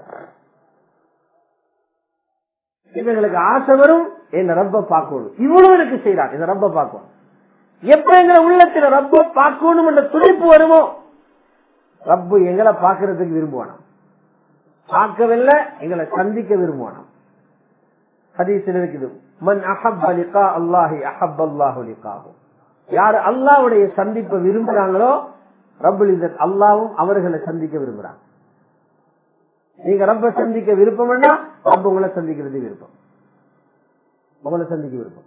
இவங்களுக்கு ஆசை வரும் என்ன ரப்ப பார்க்கணும் இவ்வளவு எனக்கு செய்யறான் இந்த ரப்ப பார்க்கணும் எப்ப எங்களை உள்ளத்துல ரப்ப பார்க்கணும் என்ற துடிப்பு வருமோ ரப்பு எங்களை பார்க்கறதுக்கு விரும்புவானாம் பார்க்கவில்லை எங்களை சந்திக்க விரும்புவானாம் ஹதீஸில் இருக்குது மன் அஹப் லிகா அல்லாஹி அஹப் அல்லாஹு லிகாஹு யார் அல்லாஹ்வுடைய சந்திப்பை விரும்புறாங்களோ ரப்புல் இzzat அல்லாஹ்வும் அவர்களை சந்திக்க விரும்புறாங்க நீங்க ரப்ப சந்திக்க விருப்பம்னா ரப்ப உங்களை சந்திக்கிறது விருப்பம் உங்களை சந்திக்க விருப்பம்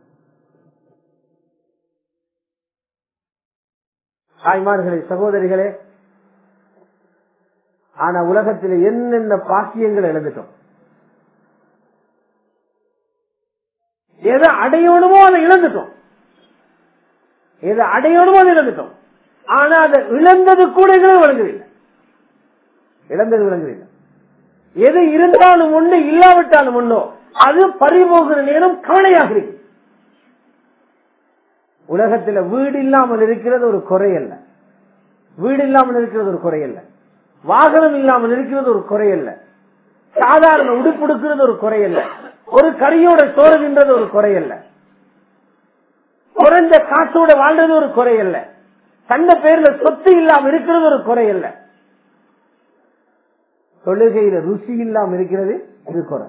தாய்மார்களே சகோதரிகளே ஆனா உலகத்தில் என்னென்ன பாக்கியங்கள் இழந்துட்டோம் எதை அடையணுமோ அதை இழந்துட்டோம் எதை அடையணுமோ அதை இழந்துட்டோம் ஆனா அதை இழந்தது கூட எங்களுக்கு விளங்குதில்லை இழந்தது விளங்குதில்லை எது இருந்தாலும் ஒண்ணு இல்லாவிட்டாலும் ஒண்ணோ அது பறிபோகிற நேரம் கவலையாக இருக்கு உலகத்துல வீடு இல்லாமல் இருக்கிறது ஒரு குறை அல்ல வீடு இல்லாமல் இருக்கிறது ஒரு குறை அல்ல வாகனம் இல்லாமல் இருக்கிறது ஒரு குறை அல்ல சாதாரண உடுப்புடுக்கிறது ஒரு குறை அல்ல ஒரு கரியோட சோறுகின்றது ஒரு குறை அல்ல குறைஞ்ச காசோட வாழ்றது ஒரு குறை அல்ல தந்த பேர்ல சொத்து இல்லாம இருக்கிறது ஒரு குறை அல்ல தொழுகையில ருசி இல்லாம இருக்கிறது இது குறை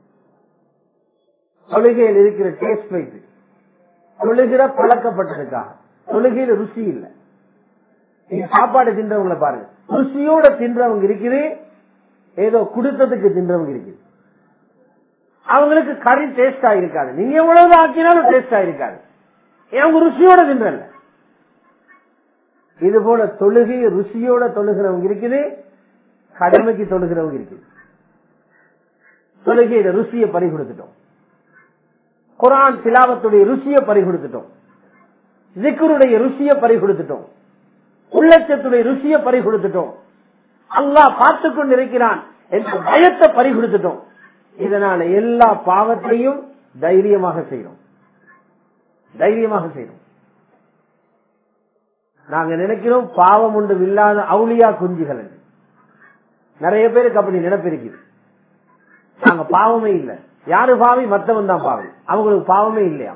தொழுகையில் இருக்கிற டேஸ்ட் வைத்து தொழுகிற பழக்கப்பட்டதுக்காக தொழுகையில ருசி இல்லை நீங்க சாப்பாடு தின்றவங்களை பாருங்க ருசியோட தின்றவங்க இருக்குது ஏதோ குடுத்ததுக்கு தின்றவங்க இருக்குது அவங்களுக்கு கறி டேஸ்டா இருக்காது நீங்க எவ்வளவு ஆக்கினாலும் டேஸ்டா இருக்காது அவங்க ருசியோட தின்றல இது போல தொழுகை ருசியோட தொழுகிறவங்க இருக்குது கடமைக்கு தொழுகிறவங்க இருக்குது தொழுகையில ருசியை பறி கொடுத்துட்டோம் குரான் திலாவத்துடைய ருசியை பறி கொடுத்துட்டோம் ஜிக்கருடைய ருசியை பறி கொடுத்துட்டோம் உள்ளச்சத்துடைய ருசியை பறி கொடுத்துட்டோம் அல்லாஹ் பார்த்து கொண்டு இருக்கிறான் என்ற பயத்தை பறி கொடுத்துட்டோம் இதனால எல்லா பாவத்தையும் தைரியமாக செய்யறோம் தைரியமாக செய்யறோம் நாங்க நினைக்கிறோம் பாவம் ஒன்று இல்லாத அவுளியா குஞ்சுகள் என்று. நிறைய பேருக்கு அப்படி நினைப்பு இருக்குது நாங்க பாவமே இல்லை யாரு பாவி மத்தவன் தான் பாவி அவங்களுக்கு பாவமே இல்லையா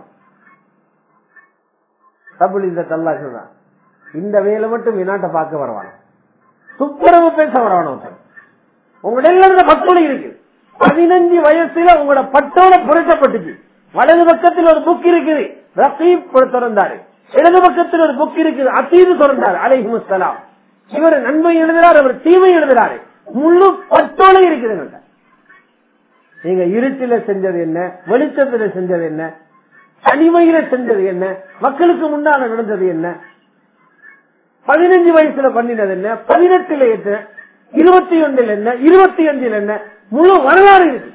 தப்புள் இந்த தல்லா சொல்றான் இந்த வேலை மட்டும் என்னாட்ட பார்க்க வரவான துப்புரவு பேச வரவான ஒருத்தன் உங்களோட எல்லாரும் பட்டோலை இருக்கு பதினஞ்சு வயசுல உங்களோட பட்டோலை புரட்டப்பட்டுச்சு வலது பக்கத்தில் ஒரு புக் இருக்குது ரசீப் திறந்தாரு இடது பக்கத்தில் ஒரு புக் இருக்குது அசீது திறந்தாரு அலைஹிமுஸ்லாம் இவர் நன்மை எழுதுறாரு அவர் தீமை எழுதுறாரு முழு பட்டோலை இருக்குது எங்கள்ட்ட. நீங்க இருட்டில செஞ்சது என்ன வெளிச்சத்துல செஞ்சது என்ன தனிமையில செஞ்சது என்ன மக்களுக்கு முன்னால நடந்தது என்ன பதினஞ்சு வயசுல பண்ணினது என்ன பதினெட்டுல என்ன இருபத்தி ஒன்றில் என்ன இருபத்தி அஞ்சில் என்ன முழு வரலாறு இருக்கு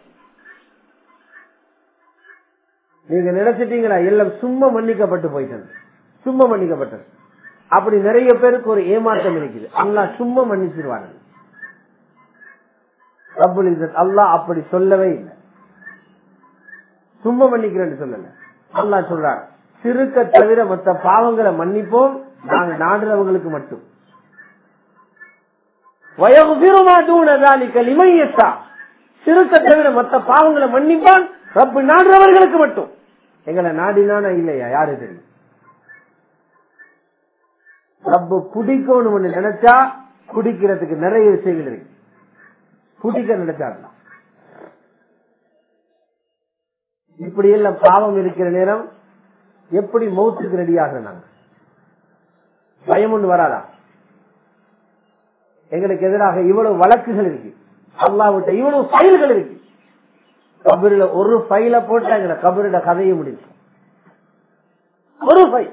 நீங்க நினைச்சிட்டீங்களா எல்லாம் சும்மா மன்னிக்கப்பட்டு போயிட்டது சும்மா மன்னிக்கப்பட்டது அப்படி நிறைய பேருக்கு ஒரு ஏமாற்றம் இருக்குது அல்லாஹ் சும்மா மன்னிச்சிருவாங்க ரப்புல் இஸ்ஸத் அல்லாஹ் அப்படி சொல்லவே இல்லை சும்மா மன்னிக்கிறேன்னு சொல்லல அல்லா சொல்றார் சிறுக்க தவிர மற்ற பாவங்களை மன்னிப்போம் நாங்க நாடுறவங்களுக்கு மட்டும் வயகுபிரமாதூனதாலிக்கலிமையத்தா சிறுக்க தவிர மற்ற பாவங்களை மன்னிப்பான் ரப்பு நாடுறவர்களுக்கு மட்டும் எங்களை நாடினானா இல்லையா யாரு தெரியும் ரப்பு குடிக்கணும்னு நினைச்சா குடிக்கிறதுக்கு நிறைய விஷயங்கள் இருக்கு குடிக்க நினைச்சாங்க இப்படி எல்லாம் பாவம் இருக்கிற நேரம் எப்படி மௌத்துக்கு ரெடியாக நாங்க பயம் ஒன்று வராதா எங்களுக்கு எதிராக இவ்வளவு வழக்குகள் இருக்கு அல்லாவிட்ட இவ்வளவு ஃபைல்கள் இருக்கு கபரில ஒரு ஃபைல போட்டு எங்களை கபரில கதைய முடியும் ஒரு ஃபைல்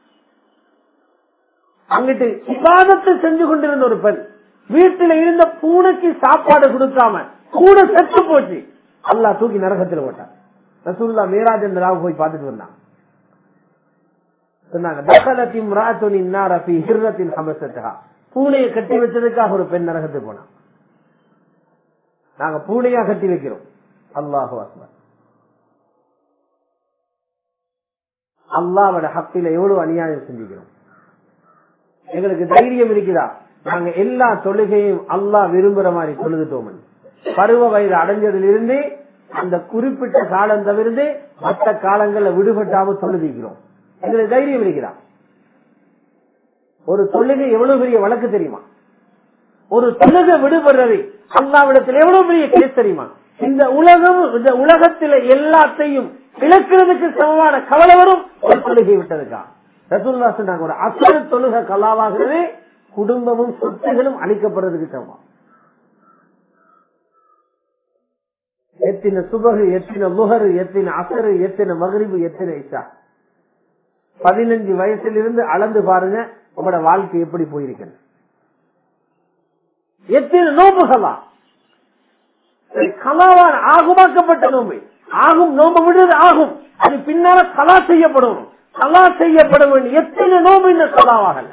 அங்கிட்டு விவாதத்தை செஞ்சு கொண்டிருந்த ஒரு பெண் வீட்டில் இருந்த பூனைக்கு சாப்பாடு கொடுக்காம கூட செத்து போச்சு அல்லா தூக்கி நரகத்தில் போட்டான் ரசூல்லா மேராஜ் ராவ் போய் பார்த்துட்டு வந்தான் சொன்னாங்க தகலத்தின் ராத்துனின் நாரபி ஹிர்ரத்தின் ஹமசத்தகா பூனையை கட்டி வச்சதுக்காக ஒரு பெண் நரகத்துக்கு போனான் நாங்க பூனையா கட்டி வைக்கிறோம் அல்லாஹு அக்பர் அல்லாவோட ஹக்கில எவ்வளவு அநியாயம் செஞ்சுக்கிறோம் எங்களுக்கு தைரியம் இருக்குதா நாங்க எல்லா தொழுகையும் அல்லாஹ் விரும்புற மாதிரி தொழுதுட்டோம் பருவ வயது அடைஞ்சதுல இருந்து அந்த குறிப்பிட்ட காலம் தவிர்த்து மற்ற காலங்கள்ல விடுபட்டாம தொழுதிக்கிறோம் எங்களுக்கு தைரியம் இருக்கிறா ஒரு தொழுகை எவ்வளவு பெரிய வழக்கு தெரியுமா ஒரு தொழுகை விடுபடுறது அல்லாவிடத்தில் எவ்வளவு பெரிய கேஸ் தெரியுமா இந்த உலகம் இந்த உலகத்தில எல்லாத்தையும் இழக்கிறதுக்கு சமமான கவலை வரும் ஒரு தொழுகை விட்டதுக்கா ரசூல்லா சொன்னாங்க ஒரு அசல் தொழுகை கலாவாகிறது குடும்பமும் சொத்துகளும் அழிக்கப்படுறதுக்கு சமம் எத்தின சுபகு எத்தின முகரு எத்தின அசரு எத்தின மகரிபு எத்தின இஷா பதினஞ்சு வயசிலிருந்து அளந்து பாருங்க உங்களோட வாழ்க்கை எப்படி போயிருக்கிறது எத்தனை நோம்புகளா கலாவான ஆகுமாக்கப்பட்ட நோம்பு ஆகும் நோம்பு விடுறது ஆகும் அது பின்னால கலா செய்யப்படும் கலா செய்யப்பட வேண்டிய எத்தனை நோம்பு இந்த கலாவாகல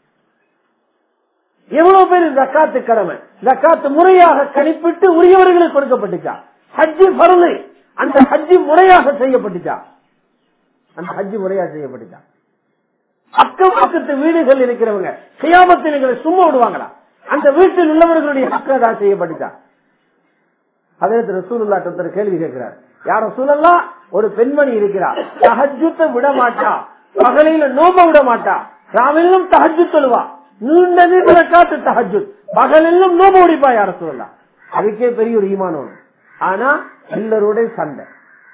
எவ்வளவு பேர் ஜக்காத்து கடமை ஜக்காத்து முறையாக கணிப்பிட்டு உரியவர்களுக்கு கொடுக்கப்பட்டுச்சா ஹஜ்ஜி பருளை அந்த ஹஜ்ஜி முறையாக செய்யப்பட்டுச்சா அந்த ஹஜ்ஜி முறையாக செய்யப்பட்டுச்சா அக்கம் பக்கத்து வீடுகள் இருக்கிறவங்க செய்யாமத்தில் எங்களை சும்மா விடுவாங்களா அந்த வீட்டில் உள்ளவர்களுடைய ஹக்கதா செய்யப்பட்டுச்சா அதே ரசூலுல்லா ஒருத்தர் கேள்வி கேட்கிறார் யார சூழல்லா ஒரு பெண்மணி இருக்கிறார் தஹஜுத்தை விட மாட்டா பகலில நோம்ப விட மாட்டா ராவிலும் தஹஜு சொல்லுவா நீண்ட நீண்ட காத்து தஹஜு பகலிலும் நோம்ப முடிப்பா யார சூழல்லா அதுக்கே பெரிய ஒரு ஈமான் ஒண்ணு ஆனா எல்லாரோட சண்டை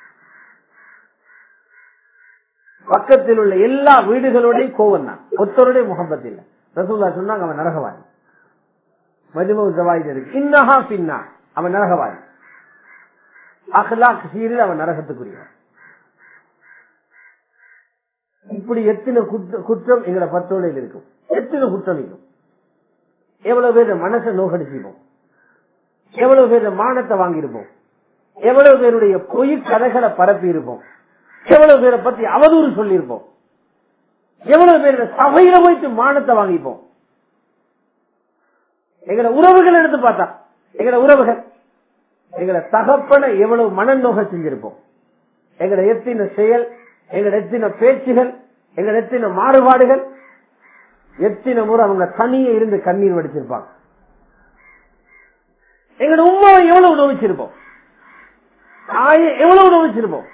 பக்கத்தில் உள்ள எல்லா வீடுகளோடையும் கோவம் தான் ஒருத்தருடைய முகம்பத் இல்ல ரசூல்லா சொன்னாங்க அவன் நரகவாதி மஜ்மு ஜவாயித் இருக்கு இன்னஹா பின்னா அவன் நரகவாதி அஹ்லாக் சீரில் அவன் நரகத்துக்குரியவன் இப்படி எத்தனை குற்ற- குற்றம் எங்களை பத்தோடையில் இருக்கும் எத்தனை குற்றம் இருக்கும் எவ்வளவு பேர் மனசை நோக்கடிச்சிருப்போம் எவ்வளவு பேர் மானத்தை வாங்கியிருப்போம் எவ்வளவு பேருடைய பொய் கதைகளை பரப்பி இருப்போம் எவ்வளவு பேரை பத்தி அவதூறு சொல்லியிருப்போம் எவ்வளவு பேர் சபையில வைத்து மானத்தை வாங்கிப்போம் எங்களை உறவுகள் எடுத்து பார்த்தா எங்களை உறவுகள் எங்களை தகப்பன எவ்வளவு மனநோக செஞ்சிருப்போம் எங்களை எத்தின செயல் எங்களை எத்தின பேச்சுகள் எங்களை எத்தின மாறுபாடுகள் எத்தனை முறை அவங்க தனியே இருந்து கண்ணீர் வடிச்சிருப்பாங்க எங்களோட உமாவை எவ்வளவு நோவிச்சிருப்போம் தாயை எவ்வளவு நோவிச்சிருப்போம்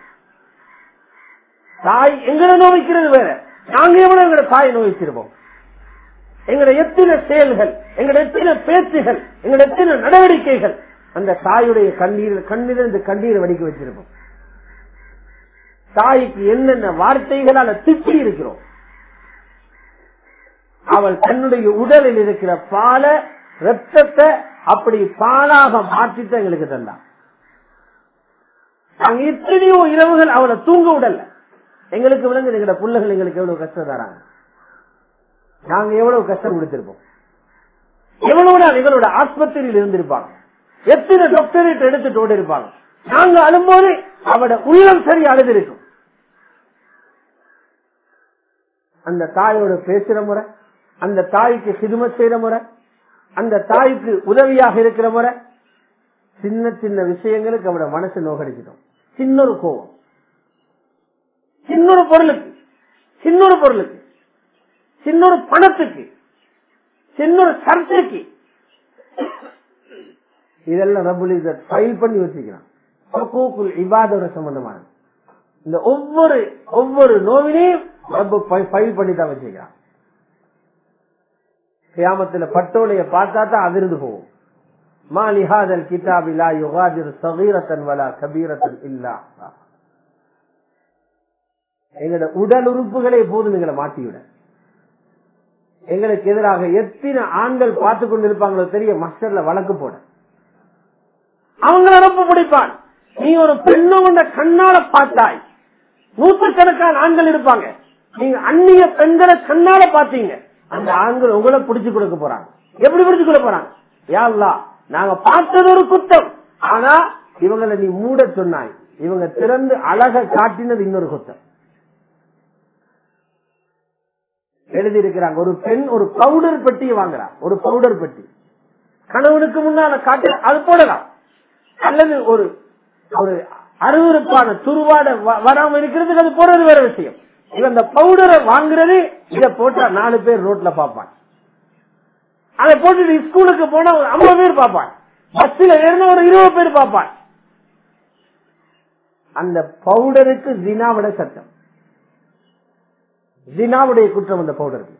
தாய் எங்களை நோவிக்கிறது வேற நாங்க எவ்வளவு எங்களோட தாயை நோவிச்சிருப்போம் எங்களோட எத்தனை செயல்கள் எங்களோட எத்தனை பேச்சுகள் எங்களோட எத்தனை நடவடிக்கைகள் அந்த தாயுடைய கண்ணீர் கண்ணீர் கண்ணீரை வடிக்க வச்சிருப்போம் தாய்க்கு என்னென்ன வார்த்தைகளால திட்டி இருக்கிறோம் அவள் தன்னுடைய உடலில் இருக்கிற பால ரத்தத்தை அப்படி பாலாக மாற்றித்தான் எங்களுக்கு தந்தான் நாங்க எத்தனையோ இரவுகள் அவளை தூங்க விடல எங்களுக்கு விளங்கு எங்களோட பிள்ளைகள் எங்களுக்கு எவ்வளவு கஷ்டம் தராங்க நாங்க எவ்வளவு கஷ்டம் கொடுத்திருப்போம் எவ்வளவு நாள் எங்களோட ஆஸ்பத்திரியில் இருந்திருப்பாங்க எத்தனை டாக்டரேட் எடுத்துட்டு ஓடி இருப்பாங்க நாங்க அழும்போது அவட உள்ளம் சரி அழுதிருக்கும் அந்த தாயோட பேசுற முறை அந்த தாய்க்கு சிறும செய்யற முறை அந்த தாய்க்கு உதவியாக இருக்கிற முறை சின்ன சின்ன விஷயங்களுக்கு அவட மனசு நோகடிச்சிட்டோம் சின்ன ஒரு கோவம் சின்னொரு பொருளுக்கு சின்னொரு பொருளுக்கு சின்னொரு பணத்துக்கு சின்னொரு சர்ச்சைக்கு இதெல்லாம் ரபுல் ஃபைல் பண்ணி வச்சுக்கிறான் ஹுகூக்குல் இபாதோட சம்பந்தமானது இந்த ஒவ்வொரு ஒவ்வொரு நோவினையும் ரப்பு ஃபைல் பண்ணி தான் வச்சுக்கிறான் கியாமத்துல பட்டோலைய பார்த்தா தான் அதிர்ந்து போகும் மா லிஹாதல் கிதாபி லா யுகாதிர் சகீரத்தன் வலா கபீரத்தன் இல்லா எங்களோட உடல் உறுப்புகளே போதும் எங்களை மாட்டிவிட எங்களுக்கு எதிராக எத்தனை ஆண்கள் பார்த்து கொண்டு இருப்பாங்களோ தெரிய மஸ்டர்ல வழக்கு போட அவங்கள ரொம்ப பிடிப்பான் நீ ஒரு பெண்ணை உண்ட கண்ணால பார்த்தாய் நூற்றுக்கணக்கான ஆண்கள் இருப்பாங்க நீங்க அந்நிய பெண்களை கண்ணால பாத்தீங்க அந்த ஆண்கள் உங்களை பிடிச்சு கொடுக்க போறாங்க எப்படி பிடிச்சு கொடுக்க போறாங்க யாழ்லா நாங்க பார்த்தது ஒரு குத்தம் ஆனா இவங்களை நீ மூட சொன்னாய் இவங்க திறந்து அழக காட்டினது இன்னொரு குத்தம் எழுதி இருக்கிறாங்க ஒரு பெண் ஒரு பவுடர் பெட்டியை வாங்குறா ஒரு பவுடர் பெட்டி கணவனுக்கு முன்னால காட்டு அது போடலாம் அல்லது ஒரு ஒரு அருவருப்பான துருவாட வ- வராம இருக்கிறதுக்கு அது போறது வேற விஷயம் இவன் இந்த பவுடரை வாங்குறது இத போட்டா நாலு பேர் ரோட்ல பாப்பான் அதை போட்டு ஸ்கூலுக்கு போனா ஒரு ஐம்பது பேர் பாப்பான் பஸ்ல ஏறினா ஒரு இருபது பேர் பாப்பான் அந்த பவுடருக்கு ஜினாவிட சட்டம் ஜினாவுடைய குற்றம் அந்த பவுடருக்கு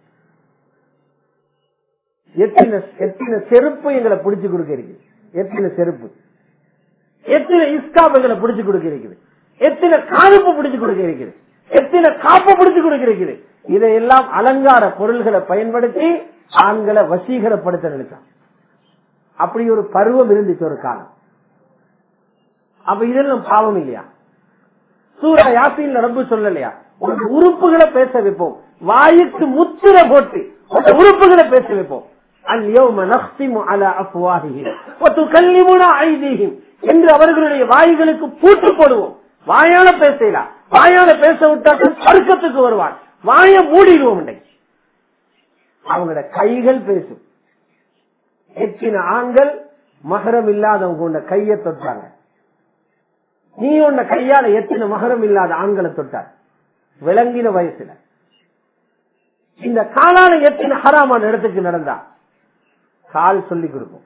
எத்தனை எத்தனை செருப்பு எங்களை பிடிச்சு கொடுக்க இருக்குது எத்தனை செருப்பு எத்தனை இஸ்காப் எங்களை பிடிச்சு கொடுக்க இருக்குது எத்தனை காதுப்பு பிடிச்சு கொடுக்க இருக்குது எத்தனை காப்பு பிடிச்சு கொடுக்க இருக்குது இதையெல்லாம் அலங்கார பொருள்களை பயன்படுத்தி ஆண்களை வசீகரப்படுத்த நினைச்சான் அப்படி ஒரு பருவம் இருந்துச்சு ஒரு காலம் அப்ப இதெல்லாம் பாவம் இல்லையா சூரா யாசின் ரப்பு சொல்லலையா உங்க உறுப்புகளை பேச வைப்போம் வாயுக்கு முத்திர போட்டு உங்க உறுப்புகளை பேச வைப்போம் اليوم نختم على افواههم وتكلمنا ايديهم என்று அவர்களுடைய வாய்களுக்கு பூட்டு போடுவோம் வாயால பேசலாம் வாயால பேச விட்டால் தர்க்கத்துக்கு வருவான் வாய மூடிடுவோம் இன்றைக்கு அவங்களோட கைகள் பேசும் எத்தனை ஆண்கள் மகரம் இல்லாதவங்க உன்னை கையை தொட்டாங்க நீ உன்னை கையால எத்தனை மகரம் இல்லாத ஆண்களை தொட்டார் விளங்கின வயசுல இந்த காலால எத்தனை ஹராமான இடத்துக்கு நடந்தா கால் சொல்லி கொடுக்கும்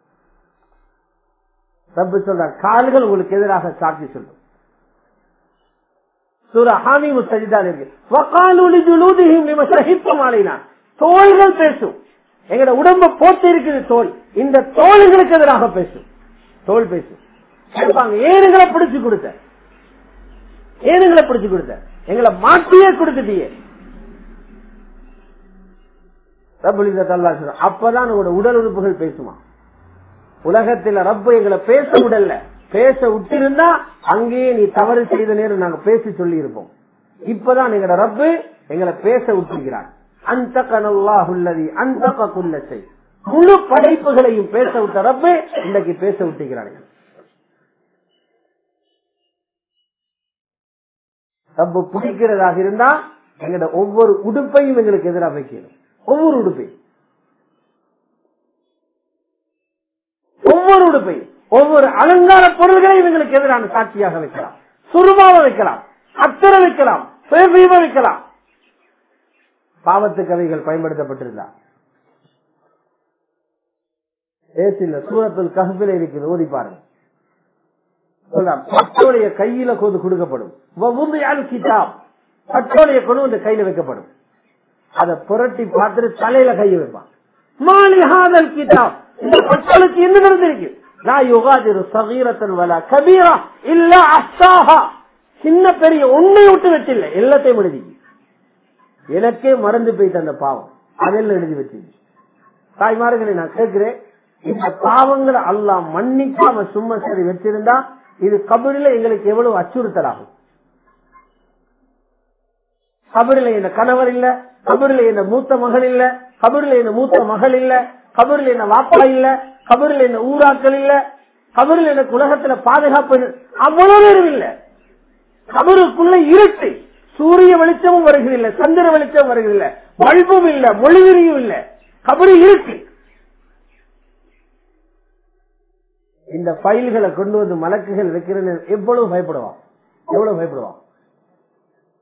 ரப்பு சொல்ற கால்கள் உங்களுக்கு எதிராக சாட்சி சொல்லும் சூரா ஹாமீம் சஜிதான் இருக்கு வகாலுலி ஜுலூதிஹிம் லிம ஷஹித்தும் அலைனா தோள்கள் பேசும் எங்கட உடம்ப போட்டு இருக்குது தோல் இந்த தோள்களுக்கு எதிராக பேசும் தோல் பேசும் கேட்பாங்க ஏனுங்களை பிடிச்சு கொடுத்த ஏனுங்களை பிடிச்சு கொடுத்த எங்களை மாட்டியே கொடுத்துட்டியே ரப்புல் இஸ்ஸத் அல்லாஹ் சொல்றான். அப்பதான் உங்களோட உடல் உறுப்புகள் பேசுமா உலகத்துல ரப்பு எங்களை பேச விடல பேச விட்டிருந்தா அங்கேயே நீ தவறு செய்த நேரம் நாங்க பேசி சொல்லி இருப்போம் இப்பதான் எங்களோட ரப்பு எங்களை பேச விட்டுகிறான் அந்த கனல்லாஹுல்லதி அந்த குல்லத்தை முழு படைப்புகளையும் பேச விட்ட ரப்பு இன்றைக்கு பேச விட்டுகிறார்கள் ரப்பு பிடிக்கிறதாக இருந்தா எங்களோட ஒவ்வொரு உடுப்பையும் எங்களுக்கு எதிராக வைக்கணும் ஒவ்வொரு உடுப்பையும் ஒவ்வொரு உடுப்பையும் ஒவ்வொரு அலங்கார பொருள்களையும் எங்களுக்கு எதிரான சாட்சியாக வைக்கலாம் சுருமாவை வைக்கலாம் அத்தரை வைக்கலாம் பெர்ஃபியூமை வைக்கலாம் பாவத்து கதைகள் பயன்படுத்தப்பட்டிருந்தா ஏசில சூரத்தில் கஹபில இருக்குது ஓதி பாருங்க சொல்றான், பட்டோடைய கையில கொண்டு கொடுக்கப்படும் வவுந்தியால் கிதாப் பட்டோடைய கொண்டு இந்த கையில வைக்கப்படும் அதை புரட்டி பார்த்துட்டு தலையில கையை வைப்பான் மாலிஹாதல் கிதாப் இந்த பட்டோலுக்கு என்ன நடந்திருக்கு நான் யுகாதிரு சகீரத்தன் வலா கபீரா இல்ல அஸ்தாஹா சின்ன பெரிய ஒன்னை விட்டு வச்சில்ல எல்லாத்தையும் எழுதி எனக்கே மறந்து போயிட்டு அந்த பாவம் அதெல்லாம் எழுதி வச்சிருங்க தாய்மார்களை நான் கேட்கிறேன் இந்த பாவங்களை அல்லாஹ் மன்னிக்காம சும்மா சரி வச்சிருந்தா இது கபரில எங்களுக்கு எவ்வளவு அச்சுறுத்தலாகும் கபரில என்ன கணவர் இல்ல கபரில என்ன மூத்த மகன் இல்ல கபரில என்ன மூத்த மகள் இல்ல கபரில என்ன வாப்பா இல்ல கபரில என்ன ஊராக்கள் இல்ல கபரில் எனக்கு உலகத்துல பாதுகாப்பு இல்ல. அவ்வளவு பேரும் இல்ல கபருக்குள்ள இருட்டு சூரிய வெளிச்சமும் வருகிறதில்ல சந்திர வெளிச்சம் வருகிறதில்ல பல்பும் இல்ல மொழிவிரியும் இல்ல கபரு இருக்கு இந்த ஃபைல்களை கொண்டு வந்து மலக்குகள் வைக்கிறது எவ்வளவு பயப்படுவான் எவ்வளவு பயப்படுவான்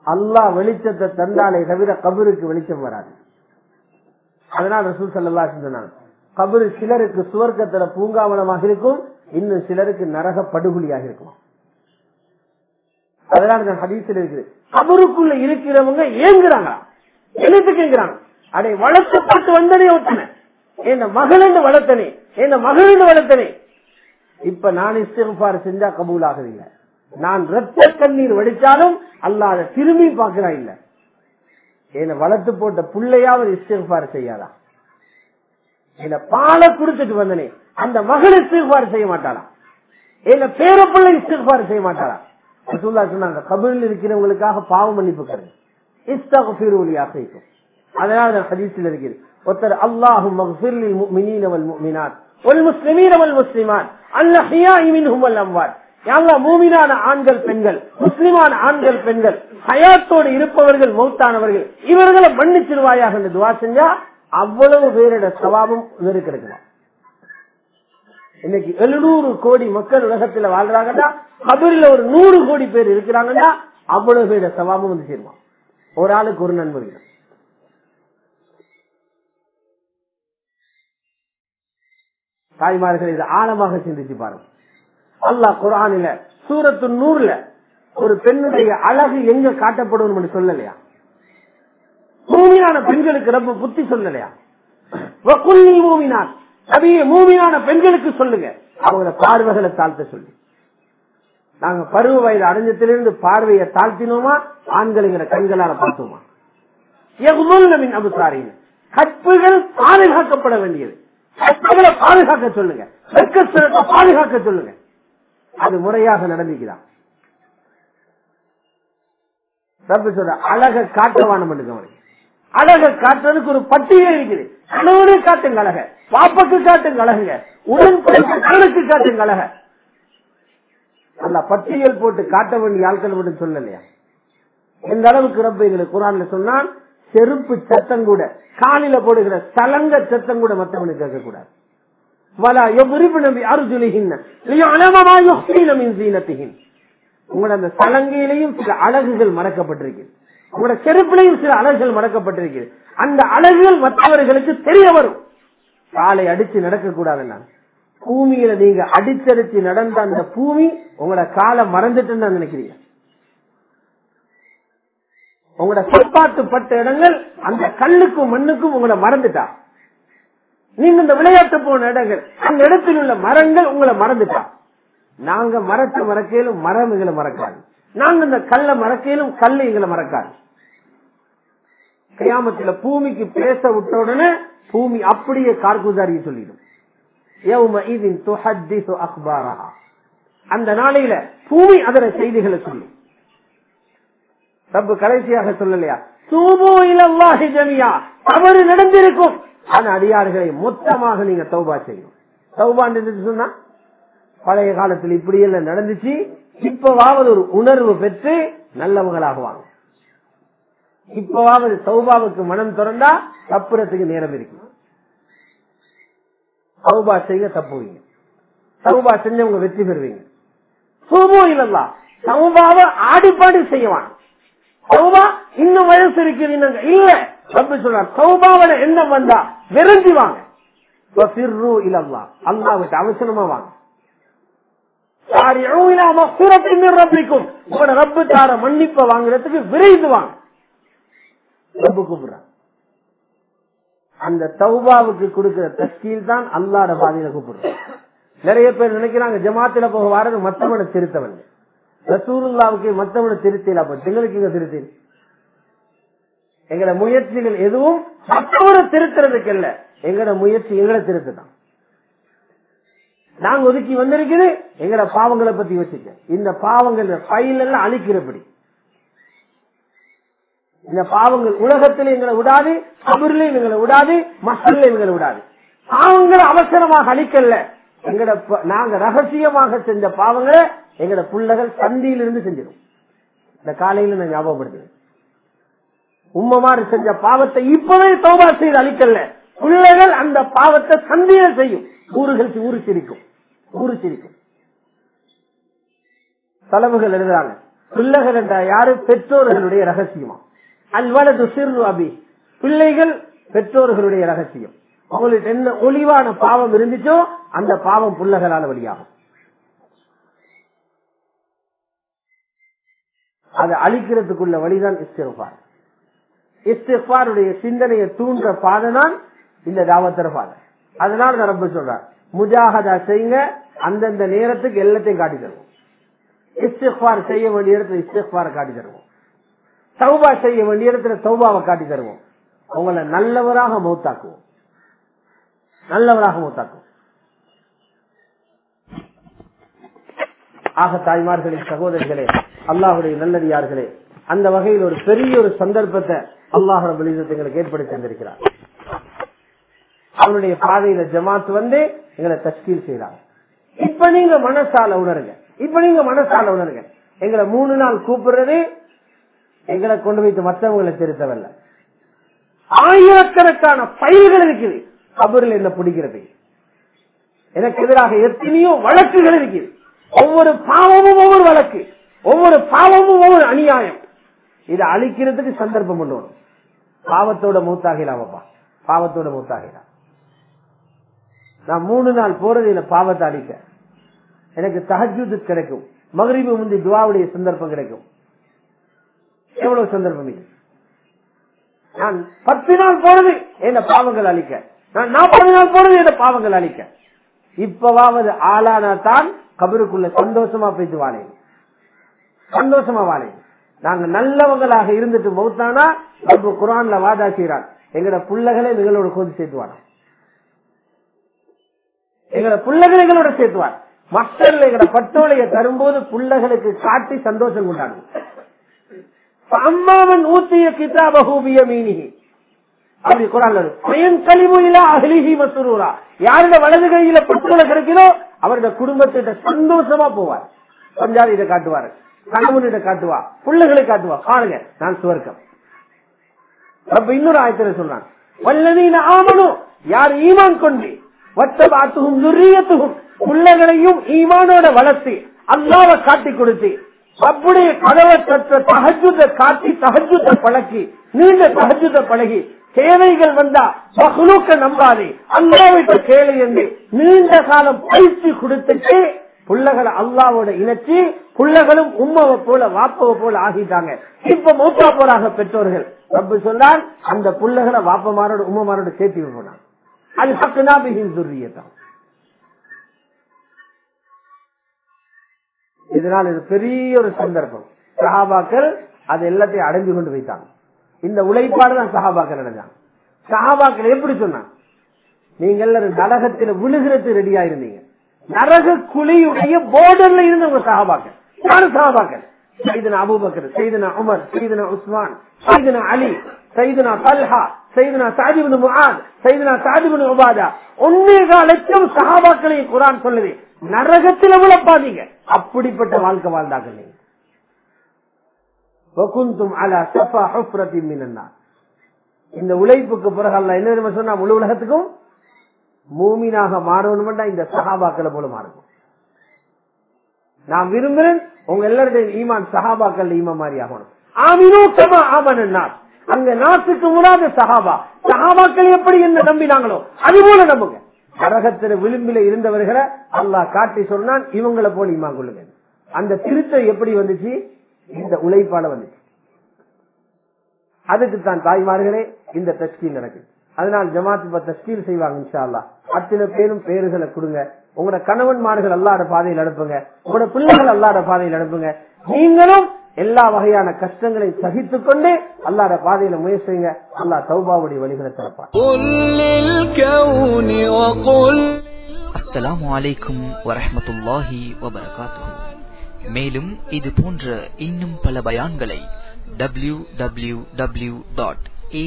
அல்லாஹ் வெளிச்சத்தை தந்தாலே தவிர கபருக்கு வெளிச்சம் வராது அதனால ரசூல் சல்லா சொன்னாங்க கபரு சிலருக்கு சுவர்க்கத்துல பூங்காவனமாக இருக்கும் இன்னும் சிலருக்கு நரக படுகொலியாக இருக்கும் அதனால நான் ஹதீஸில் இருக்குது கபருக்குள்ள இருக்கிறவங்க ஏங்குறாங்க எழுத்துக்குங்கிறாங்க அதை வளர்க்கப்பட்டு வந்தனே ஒருத்தனை என்ன மகளண்டு வளர்த்தனே என்ன மகளண்டு வளர்த்தனே இப்ப நான் இஸ்திஃபார் செஞ்சா கபூல் ஆகுதில்லை நான் ரத்த கண்ணீர் வடிச்சாலும் அல்லாத திரும்பி பார்க்கிறா இல்ல என்ன வளர்த்து போட்ட புள்ளையாவது இஸ்திஃபார் செய்யாதா என்ன பாலை குடுத்துட்டு வந்தனே அந்த மகள் இஸ்திஃபார் செய்ய மாட்டாளா என்ன பேர பிள்ளை இஸ்திஃபார் செய்ய மாட்டாளா ரசூல்லா சொன்னாங்க கபரில் இருக்கிறவங்களுக்காக பாவ மன்னிப்பு கருங்க இஸ்தகுஃபிரூலியாக இருக்கும் அதனால ஹதீஸில் இருக்குது ஒருத்தர் அல்லாஹு மக்ஃபிர்லில் முஃமினீன வல் முஃமினாத் வல் முஸ்லிமீன வல் முஸ்லிமாத் அல்ஹியாஇ மின்ஹும் வல் அம்வாத் யாழ்லா மூமினான ஆண்கள் பெண்கள் முஸ்லிமான ஆண்கள் பெண்கள் ஹயாத்தோடு இருப்பவர்கள் மௌத்தானவர்கள் இவர்களை மன்னிச்சிருவாயாக என்று துவா செஞ்சா அவ்வளவு பேரோட சவாபம் இவருக்கு கிடைக்கலாம் இன்னைக்கு எழுநூறு கோடி மக்கள் உலகத்துல வாழ்றாங்கன்னா கபரில் ஒரு நூறு கோடி பேர் இருக்கிறாங்கன்னா அவ்வளவு பேரோட சவாபம் வந்து சேருவான் ஒரு ஆளுக்கு ஒரு நண்பர் தாய்மார்கள் இதை ஆழமாக சிந்திச்சு பாருங்க அல்லாஹ் குரானில சூரத்து நூறுல ஒரு பெண்ணுடைய அழகு எங்க காட்டப்படும் சொல்லலையா மூமியான பெண்களுக்கு ரொம்ப புத்தி சொல்லலையா வக்குல்லி மூமினான் நபிய மூமியான பெண்களுக்கு சொல்லுங்க அவங்கள பார்வைகளை தாழ்த்த சொல்லி நாங்க பருவ வயது அடைஞ்சத்திலிருந்து பார்வையை தாழ்த்தினோமா ஆண்களுங்கிற கண்களால பார்த்தோமா எவ்வளவு அபுசாரின் கற்புகள் பாதுகாக்கப்பட வேண்டியது கற்புகளை பாதுகாக்க சொல்லுங்க வெட்கஸ்தரத்தை பாதுகாக்க சொல்லுங்க அது முறையாக நடந்துக்கிறான் ரப்பு சொல்ற அழக காட்டவானம் பண்ணுங்க அழக காட்டுறதுக்கு ஒரு பட்டியல் இருக்குது கணவனே காட்டுங்க அழக பாப்பக்கு காட்டுங்க அழகுங்க உடன் கணக்கு காட்டுங்க அழக அல்ல பட்டியல் போட்டு காட்ட வேண்டிய ஆட்கள் மட்டும் சொல்லலையா எந்த அளவுக்கு ரப்ப எங்களுக்கு குரான்ல சொன்னால் செருப்பு சத்தம் கூட காலில போடுகிற சலங்க சத்தம் கூட மற்றவனுக்கு கேட்க கூடாது வலா எவ்விருப்பு நம்பி அருஜுலிகின் உங்களோட அந்த சலங்கையிலையும் சில அழகுகள் மறக்கப்பட்டிருக்கு உங்களோட செருப்பிலையும் சில அழகுகள் மறக்கப்பட்டிருக்கு அந்த அழகுகள் மற்றவர்களுக்கு தெரிய வரும் காலை அடிச்சு நடக்க கூடாது பூமியில நீங்க அடிச்சடிச்சு நடந்த அந்த பூமி உங்களோட காலை மறந்துட்டு நினைக்கிறீங்க உங்களோட சப்பாத்து பட்ட இடங்கள் அந்த கல்லுக்கும் மண்ணுக்கும் உங்களை மறந்துட்டா நீங்க இந்த விளையாட்டு போன இடங்கள் அந்த இடத்தில் உள்ள மரங்கள் உங்களை மறந்துட்டா நாங்க மரத்தை மறக்கையிலும் மரம் எங்களை மறக்காது நாங்க இந்த கல்ல மறக்கையிலும் கல் எங்களை மறக்காது கியாமத்துல பூமிக்கு பேச விட்ட உடனே பூமி அப்படியே கார்குதாரிய சொல்லிடும் அந்த நாளையில பூமி அதர செய்திகளை சொல்லும் ரப்பு கடைசியாக சொல்லலையா தூபோ இலல்லாஹி ஜமியா தவறு நடந்திருக்கும் ஆனா அடியார்களை மொத்தமாக நீங்க தௌபா செய்யணும் தௌபான்னு சொன்னா பழைய காலத்தில் இப்படி எல்லாம் நடந்துச்சு இப்பவாவது ஒரு உணர்வு பெற்று நல்லவங்களாகுவாங்க இப்பவாவது சௌபாவுக்கு மனம் திறந்தா தப்புறதுக்கு நேரம் இருக்கு சௌபா செய்ய தப்புவீங்க சௌபா செஞ்சவங்க வெற்றி பெறுவீங்க சூபோ இல்லல்லா சௌபாவை ஆடிப்பாடி செய்வான் சௌபா இன்னும் வயசு இருக்கிறீங்க இல்ல ரப்பு சொல்றார் சௌபாவில என்ன வந்தா விரைஞ்சி வாங்க இல்லல்லா அல்லாவுக்கு அவசரமா வாங்க ரப்பு தார மன்னிப்ப வாங்குறதுக்கு விரைந்து வாங்க ரப்பு கூப்பிடுறான் அந்த தௌபாவுக்கு கொடுக்கிற தஸ்கீல் தான் அல்லாட பாதையில கூப்பிடுறோம் நிறைய பேர் நினைக்கிறாங்க ஜமாத்துல போக வாரது மத்தவனை திருத்தவன் ரசூருல்லாவுக்கு மத்தவனை திருத்தல அப்ப எங்களுக்கு இங்க திருத்தி எங்கட முயற்சிகள் எதுவும் மற்றவரை திருத்துறதுக்கு இல்ல எங்கட முயற்சி எங்களை திருத்துதான் நாங்க ஒதுக்கி வந்திருக்குது எங்கட பாவங்களை பத்தி வச்சுக்க இந்த பாவங்கள் பயில் எல்லாம் அழிக்கிறபடி இந்த பாவங்கள் உலகத்தில் எங்களை விடாது கபூர்லயும் எங்களை விடாது மக்கள்ல எங்களை விடாது பாவங்களை அவசரமாக அழிக்கல எங்கட நாங்க ரகசியமாக செஞ்ச பாவங்களை எங்கட பிள்ளைகள் சந்தியிலிருந்து செஞ்சிடும் இந்த காலையில நான் ஞாபகப்படுத்துறேன் உம்மமாறு செஞ்ச பாவத்தை இப்பவே தோபா செய்து அழிக்கல பிள்ளைகள் அந்த பாவத்தை சந்தியில செய்யும் ஊர்கள் ஊரு சிரிக்கும் ஊரு சிரிக்கும் தலைவுகள் எழுதுறாங்க பிள்ளைகள் என்ற யாரு பெற்றோர்களுடைய ரகசியமா அல்வலது சிறு அபி பிள்ளைகள் பெற்றோர்களுடைய ரகசியம் அவங்களுக்கு என்ன ஒளிவான பாவம் இருந்துச்சோ அந்த பாவம் புள்ளகளால வழியாகும் அதை அழிக்கிறதுக்குள்ள வழிதான் இஸ்திஃபார் இஸ்திஃபாருடைய சிந்தனையை தூண்டுற பாதை தான் இந்த தாவத்தர பாதை அதனால நான் ரொம்ப சொல்றேன் முஜாகதா செய்யுங்க அந்தந்த நேரத்துக்கு எல்லாத்தையும் காட்டி தருவோம் இஸ்திஃபார் செய்ய வேண்டிய இடத்துல இஸ்திஃபாரை காட்டி தருவோம் தௌபா செய்ய வேண்டிய இடத்துல தௌபாவை காட்டி தருவோம் உங்களை நல்லவராக மௌத்தாக்குவோம் நல்லவராக மௌத்தாக்குவோம் ஆக தாய்மார்களே சகோதரிகளே அல்லாஹுடைய நல்லடியார்களே அந்த வகையில் ஒரு பெரிய ஒரு சந்தர்ப்பத்தை அல்லாஹ் எங்களுக்கு ஏற்படுத்தி தந்திருக்கிறார் அவனுடைய பாதையில ஜமாத் வந்து எங்களை தஸ்கீல் செய்யறாங்க இப்ப நீங்க மனசால உணருங்க இப்ப நீங்க மனசால உணருங்க எங்களை மூணு நாள் கூப்பிடுறது எங்களை கொண்டு வைத்து மற்றவங்களை திருத்தவல்ல ஆயிரக்கணக்கான பயிர்கள் இருக்குது கபரில் என்ன பிடிக்கிறது எனக்கு எதிராக எத்தனையோ வழக்குகள் இருக்குது ஒவ்வொரு பாவமும் ஒவ்வொரு வழக்கு ஒவ்வொரு பாவமும் ஒவ்வொரு அநியாயம் இதை அழிக்கிறதுக்கு சந்தர்ப்பம் பண்ணணும் பாவத்தோட மூத்தாகலாமப்பா பாவத்தோட மூத்தாகலாம் நான் மூணு நாள் போறது இந்த பாவத்தை அழிக்க எனக்கு தஹஜுது கிடைக்கும் மகரிபு முந்தி துவாவுடைய சந்தர்ப்பம் கிடைக்கும் எவ்வளவு சந்தர்ப்பம் இது நான் பத்து நாள் போறது என்ன பாவங்கள் அழிக்க நான் நாற்பது நாள் போறது என்ன பாவங்கள் அழிக்க இப்பவாவது ஆளானா தான் கபருக்குள்ள சந்தோஷமா போயிட்டு வாழேன் சந்தோஷமா வாழேன் நாங்க நல்லவங்களாக இருந்துட்டு மௌத்தானா ரப்பு குரான்ல வாதா செய்யறான் எங்கட புள்ளகளை எங்களோட கொஞ்சம் சேர்த்துவானா எங்கட புள்ளகளை எங்களோட சேர்த்துவார் மக்கள் எங்கட பட்டோலையை தரும்போது புள்ளகளுக்கு காட்டி சந்தோஷம் கொண்டாடுவோம் அம்மாவன் ஊத்திய கிதாபூபிய மீனிகி அப்படி குரான் பயன் கழிவு இல்ல அகலிஹி மசூரா யாரோட வலது கையில பட்டோலை கிடைக்கிறோ அவரோட குடும்பத்திட்ட சந்தோஷமா போவார் பஞ்சாதியிட்ட காட்டுவார் கணவனிட காட்டுவா பிள்ளைகளை காட்டுவா பாருங்க நான் சுவர்க்கம் அப்ப இன்னொரு ஆயத்தில் சொல்றான் வல்லதீன ஆமனும் யார் ஈமான் கொண்டு வட்ட பாத்துகும் துரியத்துகும் பிள்ளைகளையும் ஈமானோட வளர்த்து அல்லாவை காட்டி கொடுத்து அப்படியே கதவை கற்ற தகஜுத காட்டி தகஜுத பழக்கி நீண்ட தகஜுத பழகி தேவைகள் வந்தா மகளுக்க நம்பாதே அல்லாவிட்ட கேளு என்று நீண்ட காலம் பயிற்சி கொடுத்துட்டு புள்ளகளை அல்லாவோட இணைச்சி புள்ளகளும் உம்மவை போல வாப்பவை போல ஆகிட்டாங்க இப்ப மூத்தா போறாங்க பெற்றோர்கள் ரப்பு சொன்னால் அந்த புள்ளகளை வாப்பமாரோட உம்மமாரோட சேர்த்து போனாங்க அது பக்கனா பிகின் துரியத்தான் இதனால் இது பெரிய ஒரு சந்தர்ப்பம் சஹாபாக்கள் அது எல்லாத்தையும் அடைஞ்சு கொண்டு வைத்தாங்க இந்த உழைப்பாடு தான் சஹாபாக்கள் அடைஞ்சாங்க சஹாபாக்கள் எப்படி சொன்னாங்க நீங்க எல்லாரும் நரகத்தில் விழுகிறது ரெடியா இருந்தீங்க நரக குழியுடைய போர்டர்ல இருந்த உங்க சஹாபாக்கள் யாரு சஹாபாக்கள் சைதனா அபுபக்கர் சைதனா உமர் சைதனா உஸ்மான் சைதனா அலி சைதனா தல்ஹா சைதனா சாதிபின் முகாத் சைதனா சாதிபின் உபாதா ஒன்னேகா லட்சம் சஹாபாக்களையும் குரான் சொல்லுது நரகத்தில் விழப்பாதீங்க அப்படிப்பட்ட வாழ்க்கை வாழ்ந்தாங்க நீங்க வகுந்தும் அலா சஃபா ஹுஃப்ரத்தி மினன்னா இந்த உழைப்புக்கு பிறகு அல்ல என்ன தெரியுமா சொன்னா முழு உலகத்துக்கும் மூமினாக மாறணும்னா இந்த சஹாபாக்களை போல மாறணும் நான் விரும்புறேன் உங்க எல்லாருடைய ஈமான் சஹாபாக்கள் ஈமா மாதிரி ஆகணும் ஆமினூட்டமா ஆமன் அங்க நாட்டுக்கு முறாத சஹாபா சஹாபாக்கள் எப்படி என்ன நம்பினாங்களோ அது போல நம்புங்க கரகத்தின விளிம்பில இருந்தவர்களை அல்லாஹ் காட்டி சொன்னான் இவங்களை போல ஈமா கொள்ளுங்க அந்த திருத்தம் எப்படி வந்துச்சு இந்த உழைப்பால வந்துச்சு அதுக்கு தான் தாய்மார்களே இந்த தஸ்கீல் நடக்குது அதனால் ஜமாத் இப்ப தஸ்கீல் செய்வாங்க இன்ஷா அல்லா அத்தனை பேரும் பேருகளை கொடுங்க உங்களோட கணவன்மார்கள் அல்லாட பாதையில் அனுப்புங்க உங்களோட பிள்ளைகள் அல்லாட பாதையில் அனுப்புங்க நீங்களும் எல்லா வகையான கஷ்டங்களை சகித்துக் கொண்டு அல்லாட பாதையில முயற்சிங்க அல்லா சௌபாவுடைய வழிகளை திறப்பார் அஸ்ஸலாமு அலைக்கும் வரஹமத்துல்லாஹி வபரகாத்துஹு மேலும் இது போன்ற இன்னும் பல பயான்களை W W W dot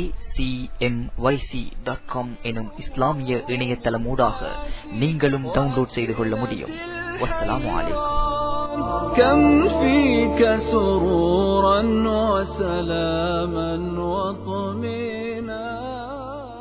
acmyc.com எனும் இஸ்லாமிய இணையதளமூடாக நீங்களும் டவுன்லோட் செய்து கொள்ள முடியும் வஸ்ஸலாமு அலைக்கும் كم فيك سرورا وسلاما وطمئنا